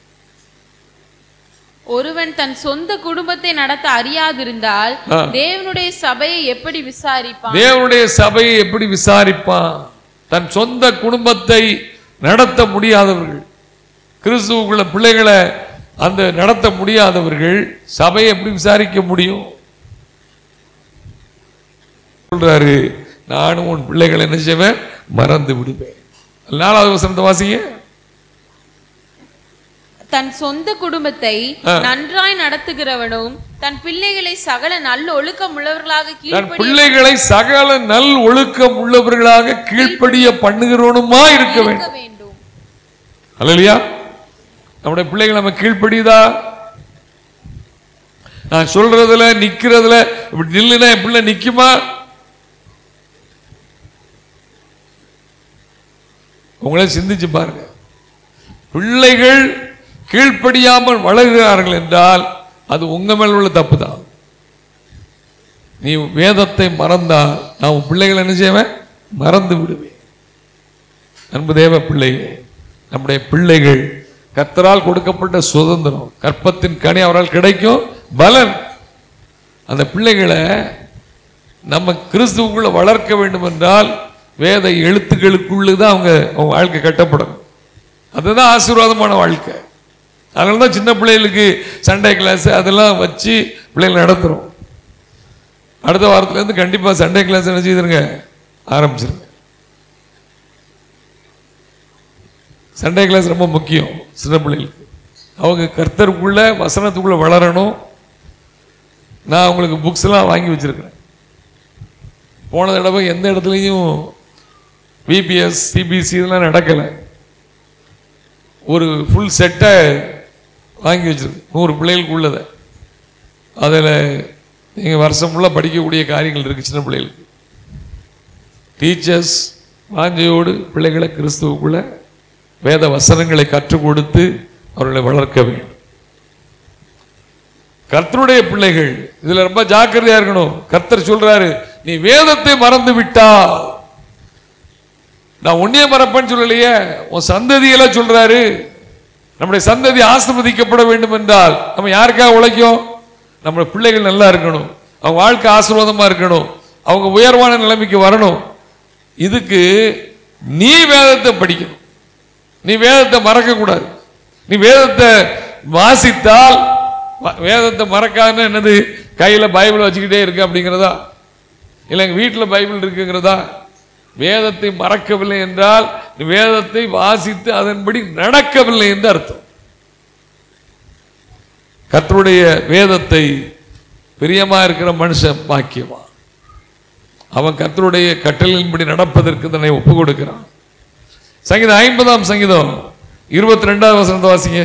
ஒருவன் தன் சொந்த குடும்பத்தை நடத்த அறியாதிருந்தால் ஆ. தேவனுடைய சபையை எப்படி விசாரிப்பான் தேவனுடைய சபையை எப்படி விசாரிப்பான் தன் சொந்த குடும்பத்தை நடத்த முடியாதவர்கள் கிறிஸ்துவுக்குள்ள பிள்ளைகளை அந்த நடத்த முடியாதவர்கள் சபையை எப்படி விசாரிக்க முடியும் சொல்றாரு நானும் உன் பிள்ளைகளை என்ன செய்வேன் மறந்து விடுவேன் நாலாவது வசனத்தை வாசிங்க தன் சொந்த குடும்பத்தை நன்றாய் நடத்துகிறவனும் தன் பிள்ளைகளை சகல நல்ல ஒழுக்கம் உள்ளவர்களாக தன் கீழ்ப்படி பிள்ளைகளை சகல நல் ஒழுக்கம் உள்ளவர்களாக கீழ்ப்படிய பண்ணுகிறவனுமா இருக்க வேண்டும் இருக்க வேண்டும் அல்லையா நம்முடைய பிள்ளைகள் நம்ம கீழ்ப்படியுதா நான் சொல்றதுல நிக்கிறதுல இப்படி நில்லுனா என் பிள்ளை நிக்குமா உங்களே சிந்திச்சு பாருங்க பிள்ளைகள் கீழ்ப்படியாமல் வளர்கிறார்கள் என்றால் அது உங்க மேல் உள்ள தப்பு தான் நீ வேதத்தை மறந்தால் நான் உன் பிள்ளைகளை என்ன செய்வேன் மறந்து விடுவேன் அன்பு தேவ பிள்ளைகள் நம்முடைய பிள்ளைகள் கர்த்தரால் கொடுக்கப்பட்ட சுதந்திரம் கற்பத்தின் கனி அவரால் கிடைக்கும் பலன் அந்த பிள்ளைகளை நம்ம கிறிஸ்துவுக்குள்ள வளர்க்க வேண்டும் என்றால் வேத எழுத்துக்களுக்குள்ளே தான் அவங்க அவங்க வாழ்க்கை கட்டப்படணும் அதுதான் ஆசீர்வாதமான வாழ்க்கை அதனால தான் சின்ன பிள்ளைகளுக்கு சண்டே கிளாஸ் அதெல்லாம் வச்சு பிள்ளைகளை நடத்துகிறோம் அடுத்த வாரத்துலேருந்து கண்டிப்பாக சண்டே கிளாஸ் என்ன செய்திருங்க ஆரம்பிச்சிருங்க சண்டே கிளாஸ் ரொம்ப முக்கியம் சின்ன பிள்ளைகளுக்கு அவங்க கர்த்தருக்குள்ள வசனத்துக்குள்ள வளரணும் நான் உங்களுக்கு புக்ஸ்லாம் வாங்கி வச்சிருக்கிறேன் போன தடவை எந்த இடத்துலையும் பிபிஎஸ் சிபிசி இதெல்லாம் நடக்கலை ஒரு ஃபுல் செட்டை வாங்கி வச்சிருக்கு நூறு பிள்ளைகளுக்கு உள்ளதை அதில் நீங்கள் வருஷம் ஃபுல்லாக படிக்கக்கூடிய காரியங்கள் இருக்குது சின்ன பிள்ளைகளுக்கு டீச்சர்ஸ் வாஞ்சையோடு பிள்ளைகளை கிறிஸ்துவுக்குள்ள வேத வசனங்களை கற்றுக் கொடுத்து அவர்களை வளர்க்க வேண்டும் கர்த்தருடைய பிள்ளைகள் இதுல ரொம்ப ஜாக்கிரதையா இருக்கணும் கர்த்தர் சொல்றாரு நீ வேதத்தை மறந்து விட்டா நான் உன்னைய மறப்பேன்னு சொல்லலையே உன் சந்ததியெல்லாம் சொல்றாரு நம்முடைய சந்ததி ஆசிர்வதிக்கப்பட வேண்டும் என்றால் நம்ம யாருக்காக உழைக்கும் நம்ம பிள்ளைகள் நல்லா இருக்கணும் அவங்க வாழ்க்கை ஆசீர்வாதமா இருக்கணும் அவங்க உயர்வான நிலைமைக்கு வரணும் இதுக்கு நீ வேதத்தை படிக்கணும் நீ வேதத்தை மறக்க கூடாது நீ வேதத்தை வாசித்தால் வ- வேதத்தை மறக்காம என்னது கையில பைபிள் வச்சுக்கிட்டே இருக்கு அப்படிங்கிறதா இல்லை எங்க வீட்டில் பைபிள் இருக்குங்கிறதா வேதத்தை மறக்கவில்லை என்றால் நீ வேதத்தை வாசித்து அதன்படி நடக்கவில்லை என்று அர்த்தம் கர்த்தருடைய வேதத்தை பிரியமா இருக்கிற மனுஷன் பாக்கியமா அவன் கர்த்தருடைய கட்டளையின்படி நடப்பதற்கு தன்னை ஒப்பு கொடுக்கிறான் சங்கீதம் ஐம்பதாம் சங்கீதம் இருபத்தி ரெண்டாவது வசனத்தை வாசிங்க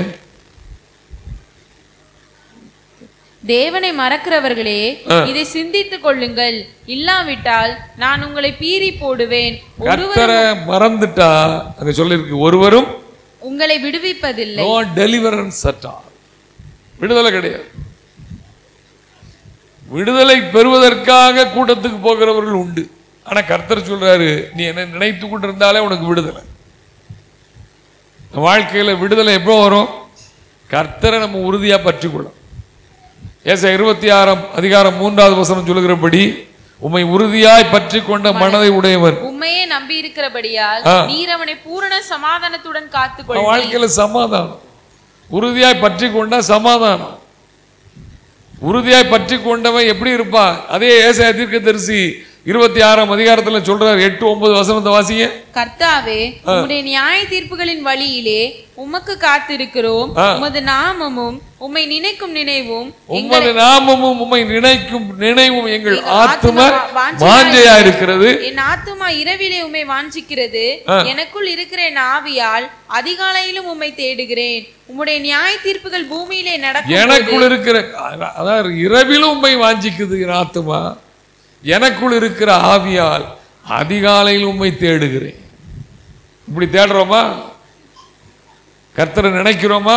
தேவனை மறக்கிறவர்களே இதை சிந்தித்துக் கொள்ளுங்கள் இல்லாவிட்டால் நான் உங்களை பீறி போடுவேன் ஒருவர் கர்த்தரை மறந்துட்டா அங்க சொல்லியிருக்கு ஒருவரும் உங்களை விடுவிப்பதில்லை நோ டெலிவரன்ஸ் at all விடுதலை கிடையாது விடுதலை பெறுவதற்காக கூட்டத்துக்கு போகிறவர்கள் உண்டு ஆனா கர்த்தர் சொல்றாரு நீ என்ன நினைத்து கொண்டிருந்தாலே உனக்கு விடுதலை வாழ்க்கையில விடுதலை எப்போ வரும் கர்த்தரை நம்ம உறுதியா பற்றிக்கொள்ளும் ஏச இருபத்தி ஆறாம் அதிகாரம் மூன்றாவது வசனம் சொல்லுகிறபடி உம்மை உறுதியாய் பற்றி கொண்ட மனதை உடையவர் உண்மையே நம்பி இருக்கிறபடியால் ஆ. நீர் அவனை பூரண சமாதானத்துடன் அவன் காத்துக்கொள் வாழ்க்கையில சமாதானம் உறுதியாய் பற்றி கொண்டா சமாதானம் உறுதியாய் பற்றி கொண்டவன் எப்படி இருப்பான் அதே ஏசாய தீர்க்கதரிசி இருபத்தி ஆறாம் அதிகாரத்துல சொல்றாரு எட்டு ஒன்பது வசனத்தை வாசிங்க கர்த்தாவே உம்முடைய நியாய தீர்ப்புகளின் வழியிலே உமக்கு காத்திருக்கிறோம் ஆ. உமது நாமமும் உம்மை நினைக்கும் நினைவும் உமது நாமமும் உம்மை நினைக்கும் நினைவும் எங்கள் எங்கள் ஆத்தும ஆத்தும வாஞ்சையா வாஞ்சையா இருக்கிறது என் ஆத்துமா இரவிலே உம்மை வாஞ்சிக்கிறது எனக்குள் இருக்கிற என் ஆவியால் அதிகாலையிலும் உம்மை தேடுகிறேன் உம்முடைய நியாய தீர்ப்புகள் பூமியிலே நடக்கும் எனக்குள் இருக்கிற அதாவது இரவிலும் உம்மை வாஞ்சிக்குது என் ஆத்துமா எனக்குள் இருக்கிற ஆவியால் அதிகாலையில் உம்மை தேடுகிறேன் இப்படி தேடுறோமா கர்த்தரை நினைக்கிறோமா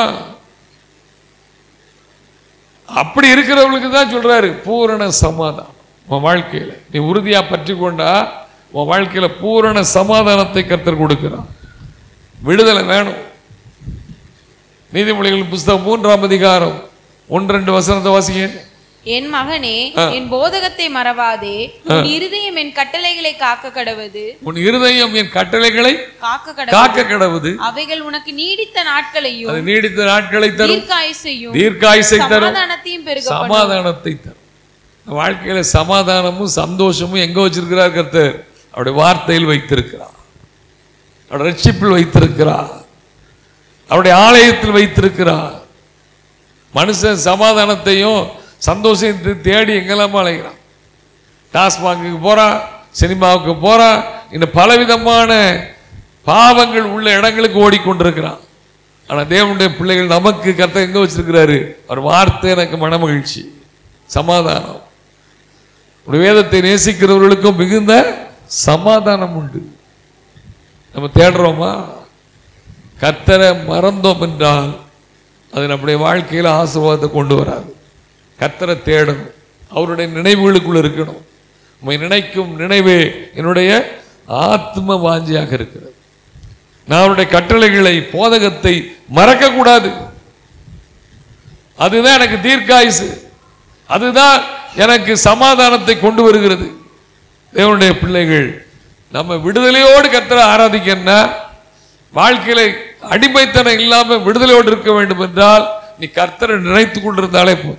அப்படி இருக்கிறவங்களுக்கு தான் சொல்றாரு பூரண சமாதானம் உன் வாழ்க்கையில நீ உறுதியா பற்றி கொண்டா உன் வாழ்க்கையில பூரண சமாதானத்தை கர்த்தர் கொடுக்கிறான் விடுதலை வேணும் நீதிமொழிகள் புஸ்தகம் மூன்றாம் அதிகாரம் ஒன்று ரெண்டு வசனத்தை வாசிங்க என் மகனே என் போதகத்தை மறவாதே உன் இருதயம் என் கட்டளைகளை காக்க கடவது உன் இருதயம் என் கட்டளைகளை காக்க கடவது காக்க கடவுது அவைகள் உனக்கு நீடித்த நாட்களையும் அது நீடித்த நாட்களை தரும் தீர்க்காயுசையும் தீர்க்காயுசை தரும் சமாதானத்தையும் பெருக சமாதானத்தை தரும் வாழ்க்கையில சமாதானமும் சந்தோஷமும் எங்க வச்சிருக்கிறார் கர்த்தர் அவருடைய வார்த்தையில் வைத்திருக்கிறார் அவருடைய ரட்சிப்பில் வைத்திருக்கிறார் அவருடைய ஆலயத்தில் வைத்திருக்கிறார் மனுஷன் சமாதானத்தையும் சந்தோஷத்தையும் தேடி எங்கெல்லாமோ அலைகிறான் டாஸ்மாகுக்கு போறான் சினிமாவுக்கு போறான் இன்னும் பலவிதமான பாவங்கள் உள்ள இடங்களுக்கு ஓடிக்கொண்டிருக்கிறான் ஆனா தேவனுடைய பிள்ளைகள் நமக்கு கர்த்தர் எங்க வச்சிருக்கிறாரு ஒரு வார்த்தை எனக்கு மனமகிழ்ச்சி சமாதானம் உடைய வேதத்தை நேசிக்கிறவர்களுக்கும் மிகுந்த சமாதானம் உண்டு நம்ம தேடுறோமா கர்த்தரை மறந்தோம் என்றால் அது நம்முடைய வாழ்க்கையில ஆசீர்வாதத்தை கொண்டு வராது கர்த்தரை தேடணும் அவருடைய நினைவுகளுக்குள்ள இருக்கணும் உம்மை நினைக்கும் நினைவே என்னுடைய ஆத்ம வாஞ்சியாக இருக்கிறது நான் அவருடைய கட்டளைகளை போதகத்தை மறக்க கூடாது அதுதான் எனக்கு தீர்க்காயுசு அதுதான் எனக்கு சமாதானத்தை கொண்டு வருகிறது தேவனுடைய பிள்ளைகள் நம்ம விடுதலையோடு கர்த்தரை ஆராதிக்கன்னா வாழ்க்கையில அடிமைத்தனம் இல்லாம விடுதலையோடு இருக்க வேண்டும் என்றால் நீ கர்த்தரை நினைத்து கொண்டிருந்தாலே போதும்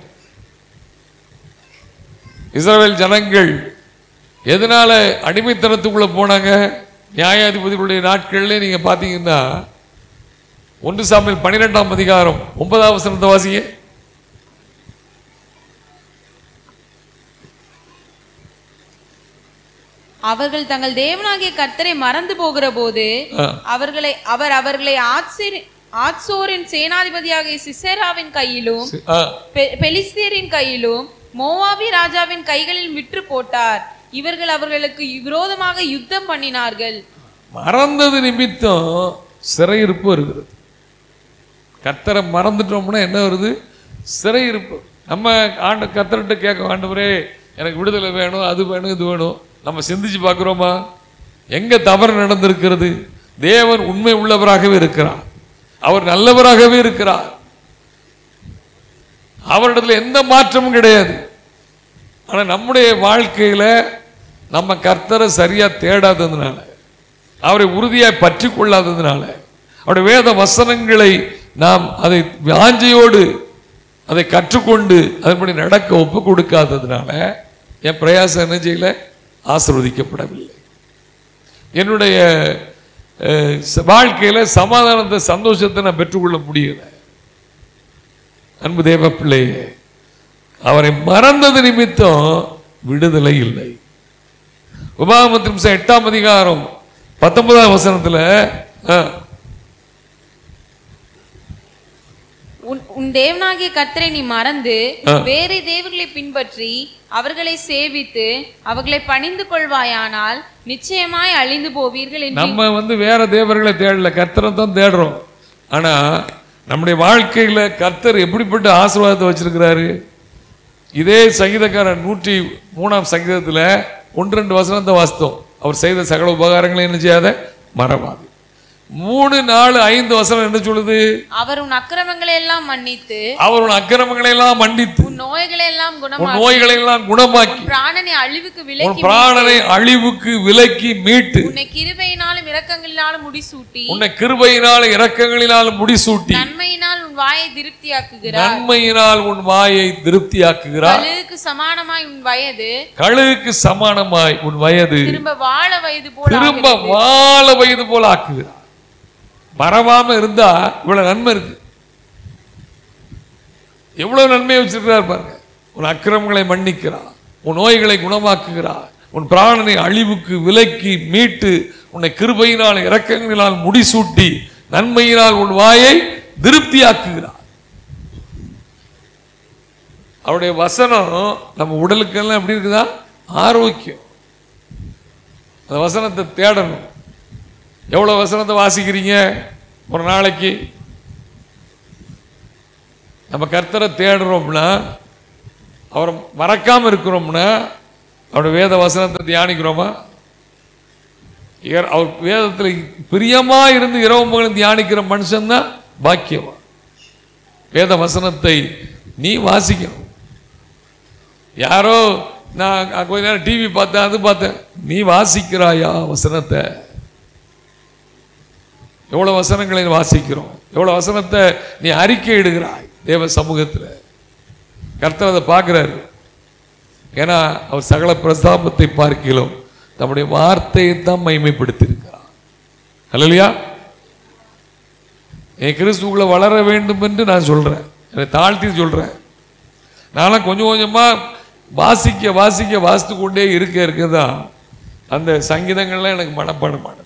இஸ்ரவேல் ஜனங்கள் எதனால அடிமைத்தனத்துக்குள்ள போனாங்க நியாயாதிபதிகளுடைய நாட்கள்ல நீங்க பாத்தீங்கன்னா ஒன்று சாமியில் பன்னிரெண்டாம் அதிகாரம் ஒன்பதாம் வசனத்தை வாசிங்க அவர்கள் தங்கள் தேவனாகிய கர்த்தரை மறந்து போகிற போது ஆ. அவர்களை அவர் அவர்களை ஆத்சேரி- ஆத்சோரின் சேனாதிபதியாகிய சிசேராவின் கையிலும் ஆ, பெ- பெலிஸ்தியரின் கையிலும் மோவாபி ராஜாவின் கைகளில் விற்று போட்டார் இவர்கள் அவர்களுக்கு விரோதமாக யுத்தம் பண்ணினார்கள் மறந்தது நிமித்தம் சிறையிருப்பு இருக்கிறது கர்த்தரை மறந்துட்டோம்னா என்ன வருது சிறையிருப்பு நம்ம ஆண்டு கர்த்தர்கிட்ட கேட்க ஆண்டவரே எனக்கு விடுதலை வேணும் அது வேணும் இது வேணும் நம்ம சிந்திச்சு பார்க்குறோமா எங்க தவறு நடந்திருக்கிறது தேவன் உண்மை உள்ளவராகவே இருக்கிறார் அவர் நல்லவராகவே இருக்கிறார் அவரிடத்துல எந்த மாற்றமும் கிடையாது ஆனா நம்முடைய வாழ்க்கையில நம்ம கர்த்தரை சரியா தேடாததுனால அவரை உறுதியாய் பற்றி கொள்ளாததுனால அவருடைய வேத வசனங்களை நாம் அதை வாஞ்சையோடு அதை கற்றுக்கொண்டு அதன்படி நடக்க ஒப்பு கொடுக்காததுனால என் பிரயாசம் என்ன செய்யல ஆசீர்வதிக்கப்படவில்லை என்னுடைய அஹ், ச- வாழ்க்கையில சமாதானத்தை சந்தோஷத்தை நான் பெற்றுக்கொள்ள முடியல அன்பு தேவ பிள்ளையே அவரை மறந்தது நிமித்தம் விடுதலை இல்லை உபாகமத்தின் எட்டாம் அதிகாரம் பத்தொன்பதாம் வசனத்துல ஆ, உன் உன் தேவனாகிய கர்த்தரை நீ மறந்து ஆ. வேறே தேவர்களை பின்பற்றி அவர்களை சேவித்து அவர்களை பணிந்து கொள்வாயானால் நிச்சயமாய் அழிந்து போவீர்கள் என்று நம்ம வந்து வேற தேவர்களை தேடல கர்த்தரை தான் தேடுறோம் ஆனா நம்முடைய வாழ்க்கையில கர்த்தர் எப்படிப்பட்ட ஆசீர்வாதத்தை வச்சிருக்கிறாரு இதே சங்கீதக்காரன் நூற்றி மூணாம் சங்கீதத்துல ஒன்று ரெண்டு வசனத்தை வாசித்தோம் அவர் செய்த சகல உபகாரங்களை என்ன செய்யாத மறவாது மூணு நாலு ஐந்து வசனம் என்ன சொல்லுது அவர் உன் அக்கிரமங்களை எல்லாம் மன்னித்து அவர் உன் அக்கிரமங்களை எல்லாம் மன்னித்து உன் நோய்களை எல்லாம் உன் குணமாக்கி நோய்களை எல்லாம் குணமாக்கி பிராணனை அழிவுக்கு உன் விலக்கி பிராணனை அழிவுக்கு விலக்கி மீட்டு உன்னை கிருபையினாலும் இரக்கங்களினாலும் முடிசூட்டி உன்னை கிருபையினால் இரக்கங்களினால் முடிசூட்டி நன்மையினால் உன் வாயை திருப்தியாக்குகிறார் நன்மையினால் உன் வாயை திருப்தியாக்குகிறார் கழுகுக்கு சமானமாய் உன் வயது கழுகுக்கு சமானமாய் உன் வயது திரும்ப வாழ வயது போல திரும்ப ஆகிறது. வாழ வயது போல ஆக்குகிறார் மறவாம இருந்தா இவ்வளவு நன்மை இருக்கு எவ்வளவு நன்மையை வச்சிருக்கிறார் பாருங்க உன் அக்கிரமங்களை மன்னிக்கிறார் உன் நோய்களை குணமாக்குகிறார் உன் பிராணனை அழிவுக்கு விலக்கி மீட்டு உன்னை கிருபையினால் இரக்கங்களினால் முடிசூட்டி நன்மையினால் உன் வாயை திருப்தியாக்குகிறார் அவருடைய வசனம் நம்ம உடலுக்கெல்லாம் எப்படி இருக்குதா ஆரோக்கியம் அந்த வசனத்தை தேடணும் எவ்வளவு வசனத்தை வாசிக்கிறீங்க ஒரு நாளைக்கு நம்ம கர்த்தரை தேடுறோம்னா அவரை மறக்காம இருக்கிறோம்னா அவருடைய வேத வசனத்தை தியானிக்கிறோமா இவர் அவர் வேதத்தில் பிரியமா இருந்து இரவு பகலும் தியானிக்கிற மனுஷன்தான் பாக்கியமா வேத வசனத்தை நீ வாசிக்கணும் யாரோ நான் கொஞ்ச நேரம் டிவி பார்த்தேன் அது பார்த்தேன் நீ வாசிக்கிறாயா வசனத்தை எவ்வளவு வசனங்களை வாசிக்கிறோம் எவ்வளவு வசனத்தை நீ அறிக்கை இடுகிறாய் தேவ சமூகத்தில் கர்த்தர் அதை பார்க்கிறாரு ஏன்னா அவர் சகல பிரஸ்தாபத்தை பார்க்கிறோம் தம்முடைய வார்த்தையை தான் மைமைப்படுத்தி இருக்கிறார் இல்லையா என் கிறிஸ்துக்குள்ள வளர வேண்டும் என்று நான் சொல்றேன் என்னை தாழ்த்தி சொல்றேன் நானும் கொஞ்சம் கொஞ்சமா வாசிக்க வாசிக்க வாசித்து கொண்டே இருக்க இருக்கதான் அந்த சங்கீதங்கள்லாம் எனக்கு மனப்பாடமானது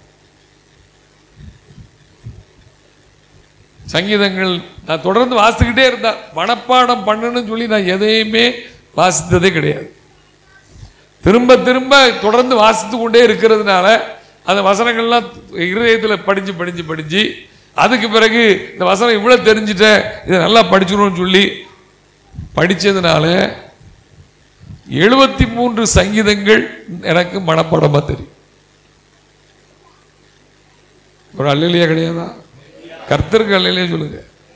சங்கீதங்கள் நான் தொடர்ந்து வாசித்துக்கிட்டே இருந்தேன் மனப்பாடம் பண்ணணும்னு சொல்லி நான் எதையுமே வாசித்ததே கிடையாது திரும்ப திரும்ப தொடர்ந்து வாசித்து கொண்டே இருக்கிறதுனால அந்த வசனங்கள்லாம் இருதயத்தில் படிஞ்சு படிஞ்சு படிஞ்சு அதுக்கு பிறகு இந்த வசனம் இவ்வளோ தெரிஞ்சுட்டேன் இதை நல்லா படிச்சிடணும்னு சொல்லி படிச்சதுனால எழுபத்தி மூன்று சங்கீதங்கள் எனக்கு மனப்பாடமாக தெரியும் ஒரு அல்லையா கிடையாதா கர்த்தருக்கு அல்லையிலே சொல்லுங்க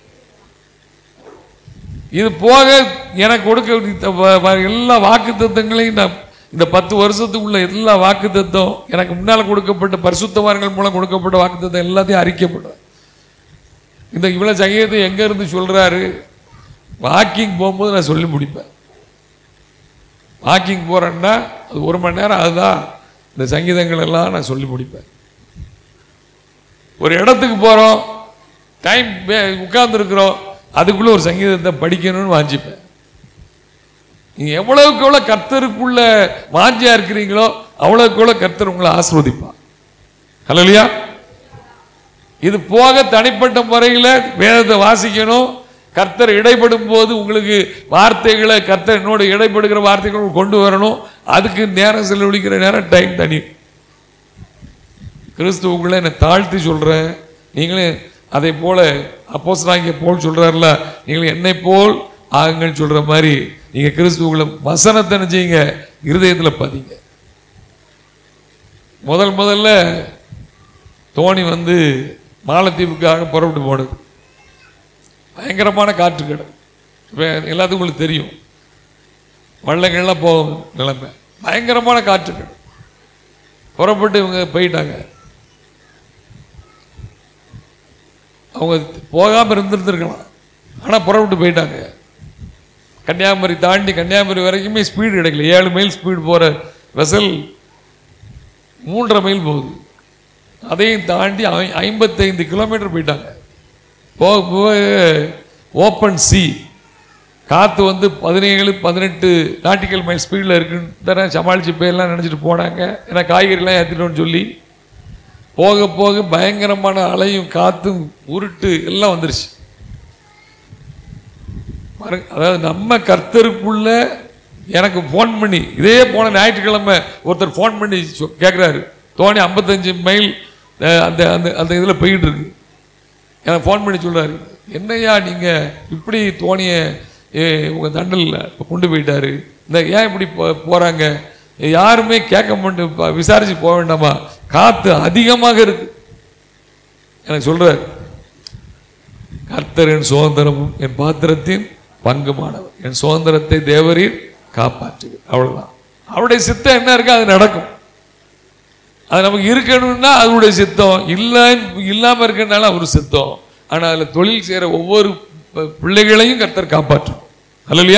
இது போக எனக்கு கொடுக்க வ- வ- எல்லா வாக்கு தத்துவங்களையும் நான் இந்த பத்து வருஷத்துக்குள்ள எல்லா வாக்கு தத்துவம் எனக்கு முன்னால் கொடுக்கப்பட்ட பரிசுத்தவான்கள் மூலம் கொடுக்கப்பட்ட வாக்கு தத்துவம் எல்லாத்தையும் அறிக்கப்படுறேன் இந்த இவ்வளவு சங்கீதத்தை எங்க இருந்து சொல்றாரு வாக்கிங் போகும்போது நான் சொல்லி முடிப்பேன் வாக்கிங் போறேன்னா அது ஒரு மணி நேரம் அதுதான் இந்த சங்கீதங்கள் எல்லாம் நான் சொல்லி முடிப்பேன் ஒரு இடத்துக்கு போறோம் டைம் உட்கார்ந்துருக்குறோம் அதுக்குள்ள ஒரு சங்கீதத்தை படிக்கணும்னு வாஞ்சிப்பேன் நீங்க எவ்வளவுக்கு எவ்வளவு கர்த்தருக்குள்ள வாஞ்சியா இருக்கிறீங்களோ அவ்வளவுக்கு எவ்வளவு கர்த்தர் உங்களை ஆசிர்வதிப்பார் ஹலோலியா இது போக தனிப்பட்ட முறையில் வேதத்தை வாசிக்கணும் கர்த்தர் இடைப்படும் போது உங்களுக்கு வார்த்தைகளை கர்த்தர் என்னோட இடைப்படுகிற வார்த்தைகளை கொண்டு வரணும் அதுக்கு நேரம் செலவழிக்கிற நேரம் டைம் தனி கிறிஸ்துவுக்குள்ள என்னை தாழ்த்தி சொல்றேன் நீங்களே அதை போல அப்போஸ்தலனாகிய போல் சொல்றாருல நீங்கள் என்னை போல் ஆகுங்கள் சொல்ற மாதிரி நீங்க கிறிஸ்துவுக்குள்ள வசனத்தை என்ன செய்யுங்க இருதயத்துல பதிங்க முதல் முதல்ல தோணி வந்து மாலத்தீவுக்காக புறப்பட்டு போனது பயங்கரமான காற்று கடல் இப்போ எல்லாத்துக்கும் உங்களுக்கு தெரியும் வள்ளங்கள்லாம் போகும் நிலைமை பயங்கரமான காற்று கடல் புறப்பட்டு இவங்க போயிட்டாங்க அவங்க போகாமல் இருந்திருந்திருக்கலாம் ஆனால் புறப்பட்டு போயிட்டாங்க கன்னியாகுமரி தாண்டி கன்னியாகுமரி வரைக்குமே ஸ்பீடு கிடைக்கல ஏழு மைல் ஸ்பீடு போகிற வெசல் மூன்றரை மைல் போகுது அதையும் தாண்டி ஐ- ஐம்பத்தைந்து கிலோமீட்டர் போயிட்டாங்க போக போக ஓப்பன் சி காற்று வந்து பதினேழு பதினெட்டு நாட்டிக்கல் மைல் ஸ்பீடில் இருக்குன்னு தானே சமாளித்து போயெல்லாம் நினச்சிட்டு போனாங்க ஏன்னா காய்கறிலாம் ஏற்றிட்டோம்னு சொல்லி போக போக பயங்கரமான அலையும் காற்றும் உருட்டு எல்லாம் வந்துருச்சு பாருங்க, அதாவது நம்ம கர்த்தருக்குள்ள எனக்கு ஃபோன் பண்ணி இதே போன ஞாயிற்றுக்கிழமை ஒருத்தர் ஃபோன் பண்ணி சொ- கேட்குறாரு தோனி ஐம்பத்தஞ்சு மைல் அஹ், அந்த அந்த அந்த இதில் போயிட்டு இருக்கு எனக்கு ஃபோன் பண்ணி சொல்றாரு என்னய்யா நீங்கள் இப்படி தோணியை உங்கள் தண்டலில் கொண்டு போயிட்டாரு இந்த ஏன் இப்படி போ- போறாங்க யாருமே கேட்க மாட்டேன் ப- விசாரிச்சு போக வேண்டாமா காற்று அதிகமாக இருக்கு எனக்கு சொல்றாரு கர்த்தர் என் சுதந்திரமும் என் பாத்திரத்தின் பங்குமானவர் என் சுதந்திரத்தை தேவரீர் காப்பாற்றுகிறார் அவ்வளவுதான் அவருடைய சித்தம் என்ன இருக்கு அது நடக்கும் அது நமக்கு இருக்கணும்னா அவருடைய சித்தம் இல்ல இல்லாம இருக்கனால அவர் சித்தம் ஆனா அதுல தொழில் செய்யற ஒவ்வொரு ப- பிள்ளைகளையும் கர்த்தர் காப்பாற்றும் அல்லையா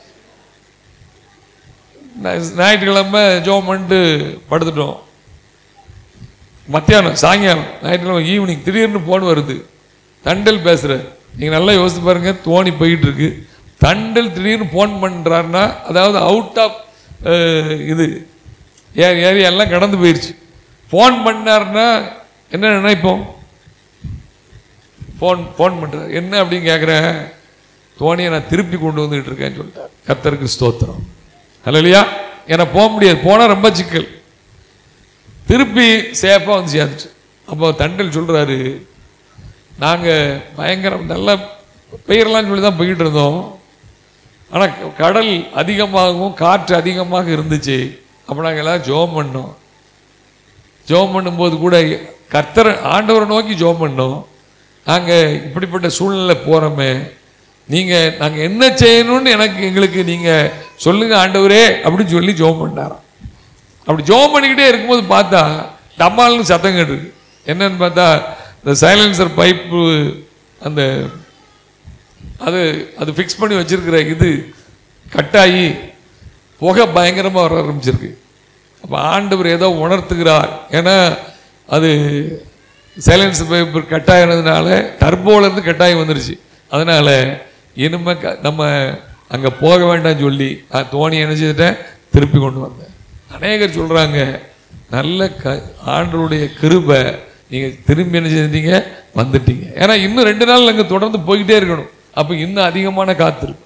ஞாயிற்றுக்கிழமை ஜோம் பண்ணிட்டு படுத்துட்டோம் மத்தியானம் சாயங்காலம் ஞாயிற்றுக்கிழமை ஈவினிங் திடீர்னு போன் வருது தண்டல் பேசுற நீங்க நல்லா யோசிச்சு பாருங்க தோணி போயிட்டு இருக்கு தண்டல் திடீர்னு ஃபோன் பண்றாருன்னா அதாவது அவுட் ஆஃப் இது ஏ- ஏரியா எல்லாம் கடந்து போயிருச்சு ஃபோன் பண்ணாருன்னா என்ன நினைப்போம் ஃபோன் ஃபோன் பண்றாரு என்ன அப்படின்னு கேட்குறேன் தோணியை நான் திருப்பி கொண்டு வந்துட்டு இருக்கேன்னு சொல்லிட்டார் கர்த்தருக்கு ஸ்தோத்திரம் இல்லையா ஏன்னா போக முடியாது போனால் ரொம்ப சிக்கல் திருப்பி சேஃபாக வந்து சேர்ந்துச்சு அப்போ தண்டல் சொல்றாரு நாங்கள் பயங்கரம் நல்ல பெயர்லாம்னு சொல்லி தான் போய்கிட்டு இருந்தோம் ஆனால் கடல் அதிகமாகவும் காற்று அதிகமாக இருந்துச்சு அப்போ நாங்கள் எல்லாம் ஜோம் பண்ணோம் ஜோம் பண்ணும்போது கூட கர்த்தர் ஆண்டவரை நோக்கி ஜோம் பண்ணோம் நாங்கள் இப்படிப்பட்ட சூழ்நிலை போகிறோமே நீங்கள் நாங்கள் என்ன செய்யணும்னு எனக்கு எங்களுக்கு நீங்கள் சொல்லுங்க ஆண்டவரே அப்படின்னு சொல்லி ஜோம் பண்ணாராம் அப்படி ஜோம் பண்ணிக்கிட்டே இருக்கும்போது பார்த்தா டம்மால்னு சத்தம் கேட்டுருக்கு என்னன்னு பார்த்தா இந்த சைலன்சர் பைப்பு அந்த அது அது ஃபிக்ஸ் பண்ணி வச்சிருக்கிற இது கட்டாயி புகை பயங்கரமாக வர ஆரம்பிச்சிருக்கு அப்போ ஆண்டவர் ஏதோ உணர்த்துகிறார் ஏன்னா அது சைலன்ஸ் பேப்பர் கட்டாயினதுனால டர்போலேருந்து கட்டாயம் வந்துருச்சு அதனால இனிமே க- நம்ம அங்கே போக வேண்டாம்னு சொல்லி நான் தோணி என்ன செய்துட்டேன் திருப்பி கொண்டு வந்தேன் அநேகர் சொல்கிறாங்க நல்ல க ஆண்டருடைய கிருபை நீங்கள் திரும்பி என்ன செஞ்சீங்க வந்துட்டீங்க ஏன்னா இன்னும் ரெண்டு நாள் அங்கே தொடர்ந்து போய்கிட்டே இருக்கணும் அப்போ இன்னும் அதிகமான காத்திருக்கும்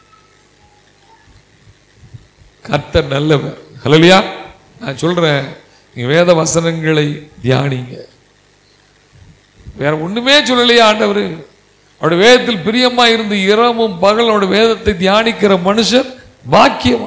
கர்த்தர் நல்லவர் ஹலலியா நான் சொல்றேன் நீங்க வேத வசனங்களை தியானிங்க வேற ஒண்ணுமே சொல்லலையா ஆண்டவர் அவருடைய வேதத்தில் பிரியமா இருந்து இரவும் பகல் அவருடைய வேதத்தை தியானிக்கிற மனுஷன் பாக்கியமா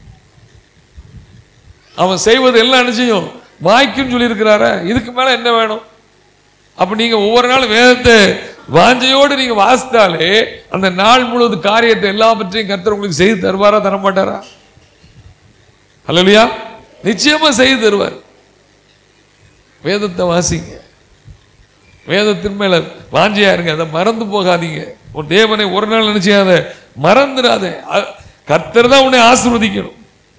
அவன் செய்வது எல்லாம் நிச்சயம் வாய்க்குன்னு சொல்லியிருக்கிறாரே இதுக்கு மேல என்ன வேணும் அப்ப நீங்க ஒவ்வொரு நாளும் வேதத்தை வாஞ்சையோடு நீங்க வாசித்தாலே அந்த நாள் முழுவதும் காரியத்தை எல்லாவற்றையும் கர்த்தர் உங்களுக்கு செய்து தருவாரா தர மாட்டாரா அல்லையா நிச்சயமா செய்து தருவார் வேதத்தை வாசிங்க வேதத்தின் மேல வாஞ்சியா இருங்க அதை மறந்து போகாதீங்க உன் தேவனை ஒரு நாள் நினைச்சாத மறந்துடாத அ- கர்த்தர் தான் உன்னை ஆசீர்வதிக்கணும்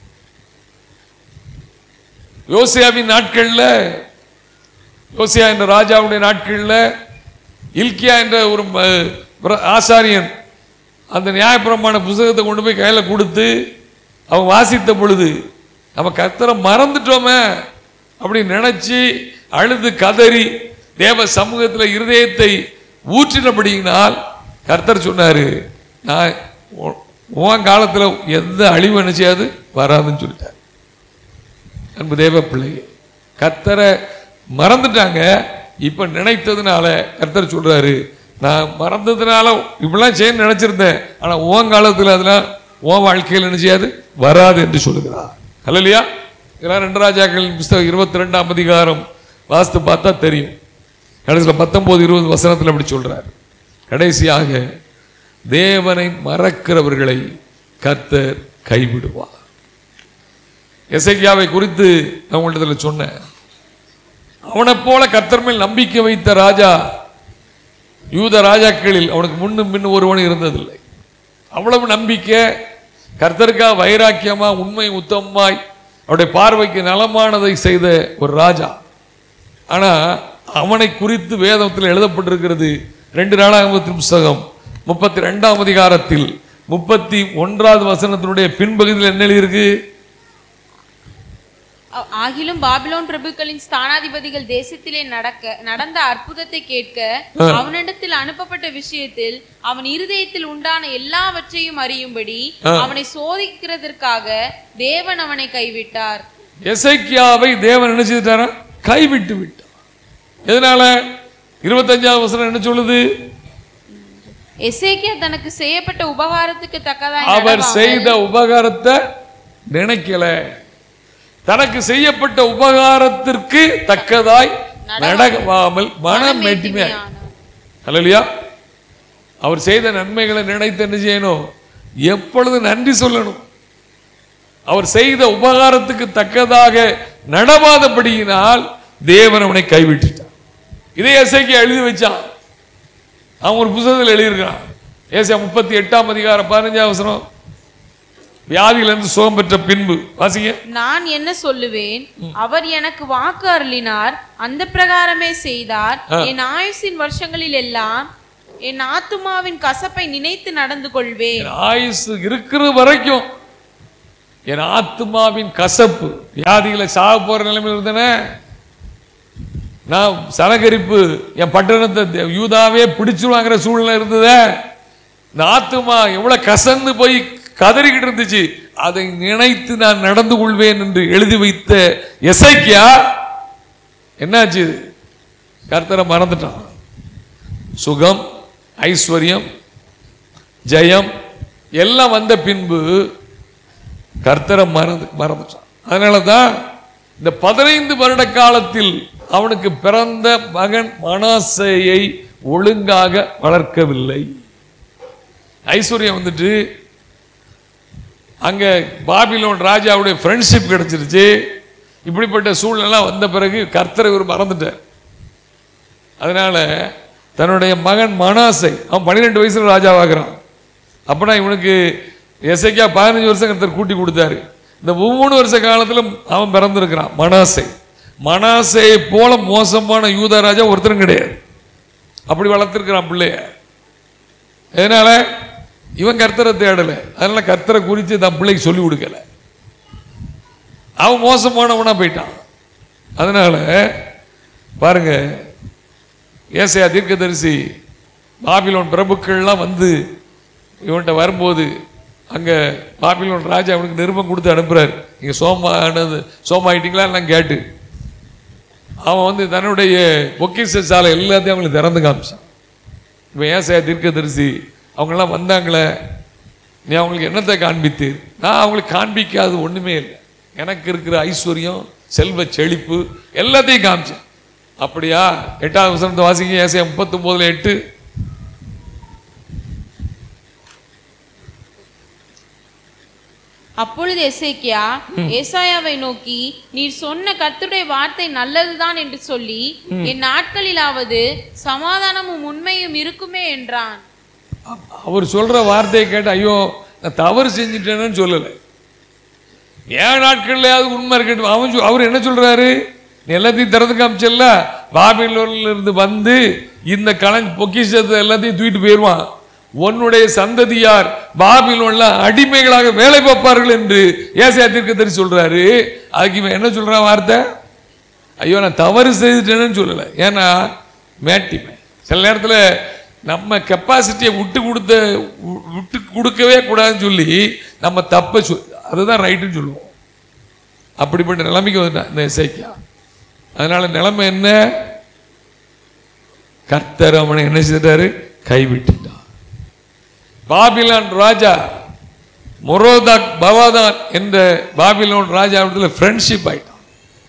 யோசியாவின் நாட்கள்ல யோசியா என்ற ராஜாவுடைய நாட்கள்ல இல்கியா என்ற ஒரு ம- பிர- ஆசாரியன் அந்த நியாயப்பிரமாண புஸ்தகத்தை கொண்டு போய் கையில கொடுத்து அவன் வாசித்த பொழுது அவன் கர்த்தரை மறந்துட்டோமே அப்படி நினைச்சு அழுது கதறி தேவ சமூகத்தில் இருதயத்தை ஊற்றினபடியினால் கர்த்தர் சொன்னாரு நான் உன் உன் காலத்தில் எந்த அழிவு நினைச்சாது வராதுன்னு சொல்லிட்டார் அன்பு தேவ பிள்ளையே கர்த்தரை மறந்துட்டாங்க இப்ப நினைத்ததுனால கர்த்தர் சொல்றாரு நான் மறந்ததுனால இப்படிலாம் செய்ய நினைச்சிருந்தேன் ஆனா உன் காலத்துல அதெல்லாம் உன் வாழ்க்கையில் நினைச்சியாது வராது என்று சொல்லுகிறார் அல்லையா இதெல்லாம் ரெண்டு ராஜாக்கள் புஸ்தகம் இருபத்தி ரெண்டாம் அதிகாரம் வாஸ்து பார்த்தா தெரியும் கடைசியில் பத்தொன்பது இருபது வசனத்தில் அப்படி சொல்றாரு கடைசியாக தேவனை மறக்கிறவர்களை கர்த்தர் கைவிடுவார் எசேக்கியாவை குறித்து நான் உங்களிடத்தில் சொன்னேன் அவனைப் போல கர்த்தர் மேல் நம்பிக்கை வைத்த ராஜா யூத ராஜாக்களில் அவனுக்கு முன்னும் பின்னும் ஒருவன் இருந்ததில்லை அவ்வளவு நம்பிக்கை கர்த்தருக்கா வைராக்கியமா உண்மை உத்தமமாய் அவருடைய பார்வைக்கு நலமானதை செய்த ஒரு ராஜா ஆனா அவனை குறித்து வேதத்தில் எழுதப்பட்டிருக்கிறது ரெண்டு நாளாகமத்தின் புஸ்தகம் முப்பத்தி ரெண்டாம் அதிகாரத்தில் முப்பத்தி ஒன்றாவது வசனத்தினுடைய பின்பகுதியில் என்ன எழுதியிருக்கு ஆ- ஆகிலும் பாபிலோன் பிரபுக்களின் ஸ்தானாதிபதிகள் தேசத்திலே நடக்க நடந்த அற்புதத்தை கேட்க அவனிடத்தில் அனுப்பப்பட்ட விஷயத்தில் அவன் இருதயத்தில் உண்டான எல்லாவற்றையும் அறியும்படி அவனை சோதிக்கிறதற்காக தேவன் அவனை கைவிட்டார் எசைக்கியாவை தேவன் என்ன செய்துட்டாரா கைவிட்டு விட்டார் எதனால இருபத்தஞ்சாவது வசனம் என்ன சொல்லுது எசேக்கியா தனக்கு செய்யப்பட்ட உபகாரத்துக்கு தக்கதாய் அவர் நடவாமல் செய்த உபகாரத்தை நினைக்கல தனக்கு செய்யப்பட்ட உபகாரத்திற்கு தக்கதாய் நடவாமல் மனம் மேட்டிமை அல்லையா அவர் செய்த நன்மைகளை நினைத்து என்ன செய்யணும் எப்பொழுது நன்றி சொல்லணும் அவர் செய்த உபகாரத்துக்கு தக்கதாக நடவாதபடியினால் தேவன் அவனை கைவிட்டுட்டார் இதை எசைக்கு எழுதி வச்சான் அவன் ஒரு புத்தகத்தில் எழுதியிருக்கிறான் ஏசியா முப்பத்தி எட்டாம் அதிகாரம் பதினஞ்சாம் வசனம் வியாதியிலிருந்து சுகம் பெற்ற பின்பு வாசிங்க நான் என்ன சொல்லுவேன் அவர் எனக்கு வாக்கு அருளினார் அந்த பிரகாரமே செய்தார் என் ஆயுசின் வருஷங்களில் எல்லாம் என் ஆத்துமாவின் கசப்பை நினைத்து நடந்து கொள்வேன் என் ஆயுசு இருக்கிற வரைக்கும் என் ஆத்மாவின் கசப்பு வியாதிகளை சாக போற நிலைமையில் இருந்தேனே நான் சலகரிப்பு என் பட்டணத்தை தே- யூதாவே பிடிச்சிருவாங்கிற சூழ்நிலை இருந்ததே இந்த ஆத்துமா எவ்வளவு கசந்து போய் கதறிக்கிட்டு இருந்துச்சு அதை நினைத்து நான் நடந்து கொள்வேன் என்று எழுதி வைத்த எசைக்கியா என்னாச்சு இது? கர்த்தரை மறந்துட்டான் சுகம் ஐஸ்வர்யம் ஜெயம் எல்லாம் வந்த பின்பு கர்த்தரை மறந்து மறந்துட்டான் அதனால தான் இந்த பதினைந்து வருட காலத்தில் அவனுக்கு பிறந்த மகன் மனாசையை ஒழுங்காக வளர்க்கவில்லை ஐஸ்வர்யம் வந்துட்டு அங்க பாபிலோன் ராஜாவுடைய ஃப்ரெண்ட்ஷிப் கிடைச்சிருச்சு இப்படிப்பட்ட சூழ்நிலை வந்த பிறகு கர்த்தரை இவர் மறந்துட்டார் அதனால தன்னுடைய மகன் மனாசை அவன் பன்னிரெண்டு வயசுல ராஜாவாகிறான் அப்பனா இவனுக்கு எசைக்கா பதினஞ்சு வருஷம் கர்த்தர் கூட்டி கொடுத்தாரு இந்த மூணு வருஷ காலத்திலும் அவன் பிறந்திருக்கிறான் மனாசை மனாசையை போல மோசமான யூதராஜா ஒருத்தரும் கிடையாது அப்படி வளர்த்துருக்கிறான் பிள்ளைய அதனால இவன் கர்த்தரை தேடல அதனால கர்த்தரை குறித்து தன் பிள்ளைக்கு சொல்லி கொடுக்கல அவன் மோசமானவனா போயிட்டான் அதனால பாருங்க ஏசையா தீர்க்கதரிசி பாபிலோன் பிரபுக்கள்லாம் வந்து இவன்கிட்ட வரும்போது அங்க பாபிலோன் ராஜா அவனுக்கு நிருபம் கொடுத்து அனுப்புறாரு நீங்க சோமானது சோமாயிட்டீங்களா எல்லாம் கேட்டு அவன் வந்து தன்னுடைய பொக்கிஷ சாலை எல்லாத்தையும் அவங்களுக்கு திறந்து காமிச்சான் இப்போ ஏசையா தீர்க்கதரிசி அவங்கெல்லாம் வந்தாங்களே நீ அவங்களுக்கு என்னத்தை காண்பித்தீர் நான் அவங்களுக்கு காண்பிக்காது ஒண்ணுமே இல்லை எனக்கு இருக்கிற ஐஸ்வர்யம் செல்வ செழிப்பு எல்லாத்தையும் காமிச்சேன் அப்படியா எட்டாவது வசனத்தை வாசிங்க ஏசையா முப்பத்தொம்போதுல எட்டு அப்பொழுது எசேக்கியா ஏசாயாவை நோக்கி நீர் சொன்ன கர்த்தருடைய வார்த்தை நல்லதுதான் என்று சொல்லி என் நாட்களிலாவது சமாதானமும் உண்மையும் இருக்குமே என்றான் அவர் சொல்ற வார்த்தையை கேட்டு ஐயோ நான் தவறு செஞ்சுட்டேன்னு சொல்லலை ஏன் நாட்கள்லயாவது உண்மை இருக்கட்டும் அவன் சொல்- அவர் என்ன சொல்றாரு நீ எல்லாத்தையும் திறந்து காமிச்சல்ல பாபிலோன்ல இருந்து வந்து இந்த கலஞ்ச் பொக்கிஷத்தை எல்லாத்தையும் தூக்கிட்டு போயிடுவான் உன்னுடைய சந்ததியார் பாபிலோன்ல அடிமைகளாக வேலை பார்ப்பார்கள் என்று ஏசையா தீர்க்கதரிசி சொல்றாரு அதுக்கு இவன் என்ன சொல்றான் வார்த்தை ஐயோ நான் தவறு செய்துட்டேன்னு சொல்லலை ஏன்னா மேட்டிமை சில நேரத்தில் நம்ம கெப்பாசிட்டியை விட்டு கொடுத்த வி- விட்டு கொடுக்கவே கூடாதுன்னு சொல்லி நம்ம தப்பை சொல் அதுதான் ரைட்டுன்னு சொல்லுவோம் அப்படிப்பட்ட நிலைமைக்கு வந்துட்டான் இந்த இசைக்கா அதனால நிலைமை என்ன கர்த்தர் அவனை என்ன செய்தாரு கைவிட்டுட்டான் பாபிலான் ராஜா மொரோதாக் பவாதான் என்ற பாபிலோன் ராஜா இடத்துல ஃப்ரெண்ட்ஷிப் ஆயிட்டான்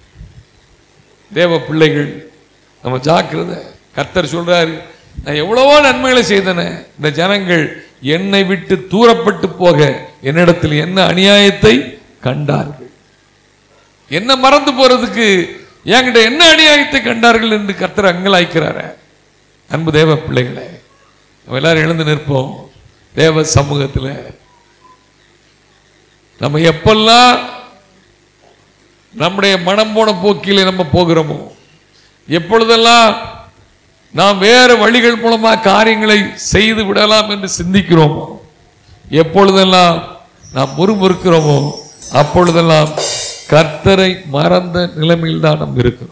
தேவ பிள்ளைகள் நம்ம ஜாக்கிரதை கர்த்தர் சொல்றாரு நான் எவ்வளவோ நன்மைகளை செய்தன இந்த ஜனங்கள் என்னை விட்டு தூரப்பட்டு போக என்னிடத்தில் என்ன அநியாயத்தை கண்டார்கள் என்ன மறந்து போறதுக்கு என்கிட்ட என்ன அநியாயத்தை கண்டார்கள் என்று கர்த்தர் அங்கலாய்க்கிறார அன்பு தேவ பிள்ளைகளே நம்ம எல்லாரும் எழுந்து நிற்போம் தேவ சமூகத்தில் நம்ம எப்பெல்லாம் நம்முடைய மனம் போன போக்கிலே நம்ம போகிறோமோ எப்பொழுதெல்லாம் நாம் வேறு வழிகள் மூலமா காரியங்களை செய்து விடலாம் என்று சிந்திக்கிறோமோ எப்பொழுதெல்லாம் நாம் முறுமுறுக்கிறோமோ அப்பொழுதெல்லாம் கர்த்தரை மறந்த நிலைமையில் தான் நாம் இருக்கிறோம்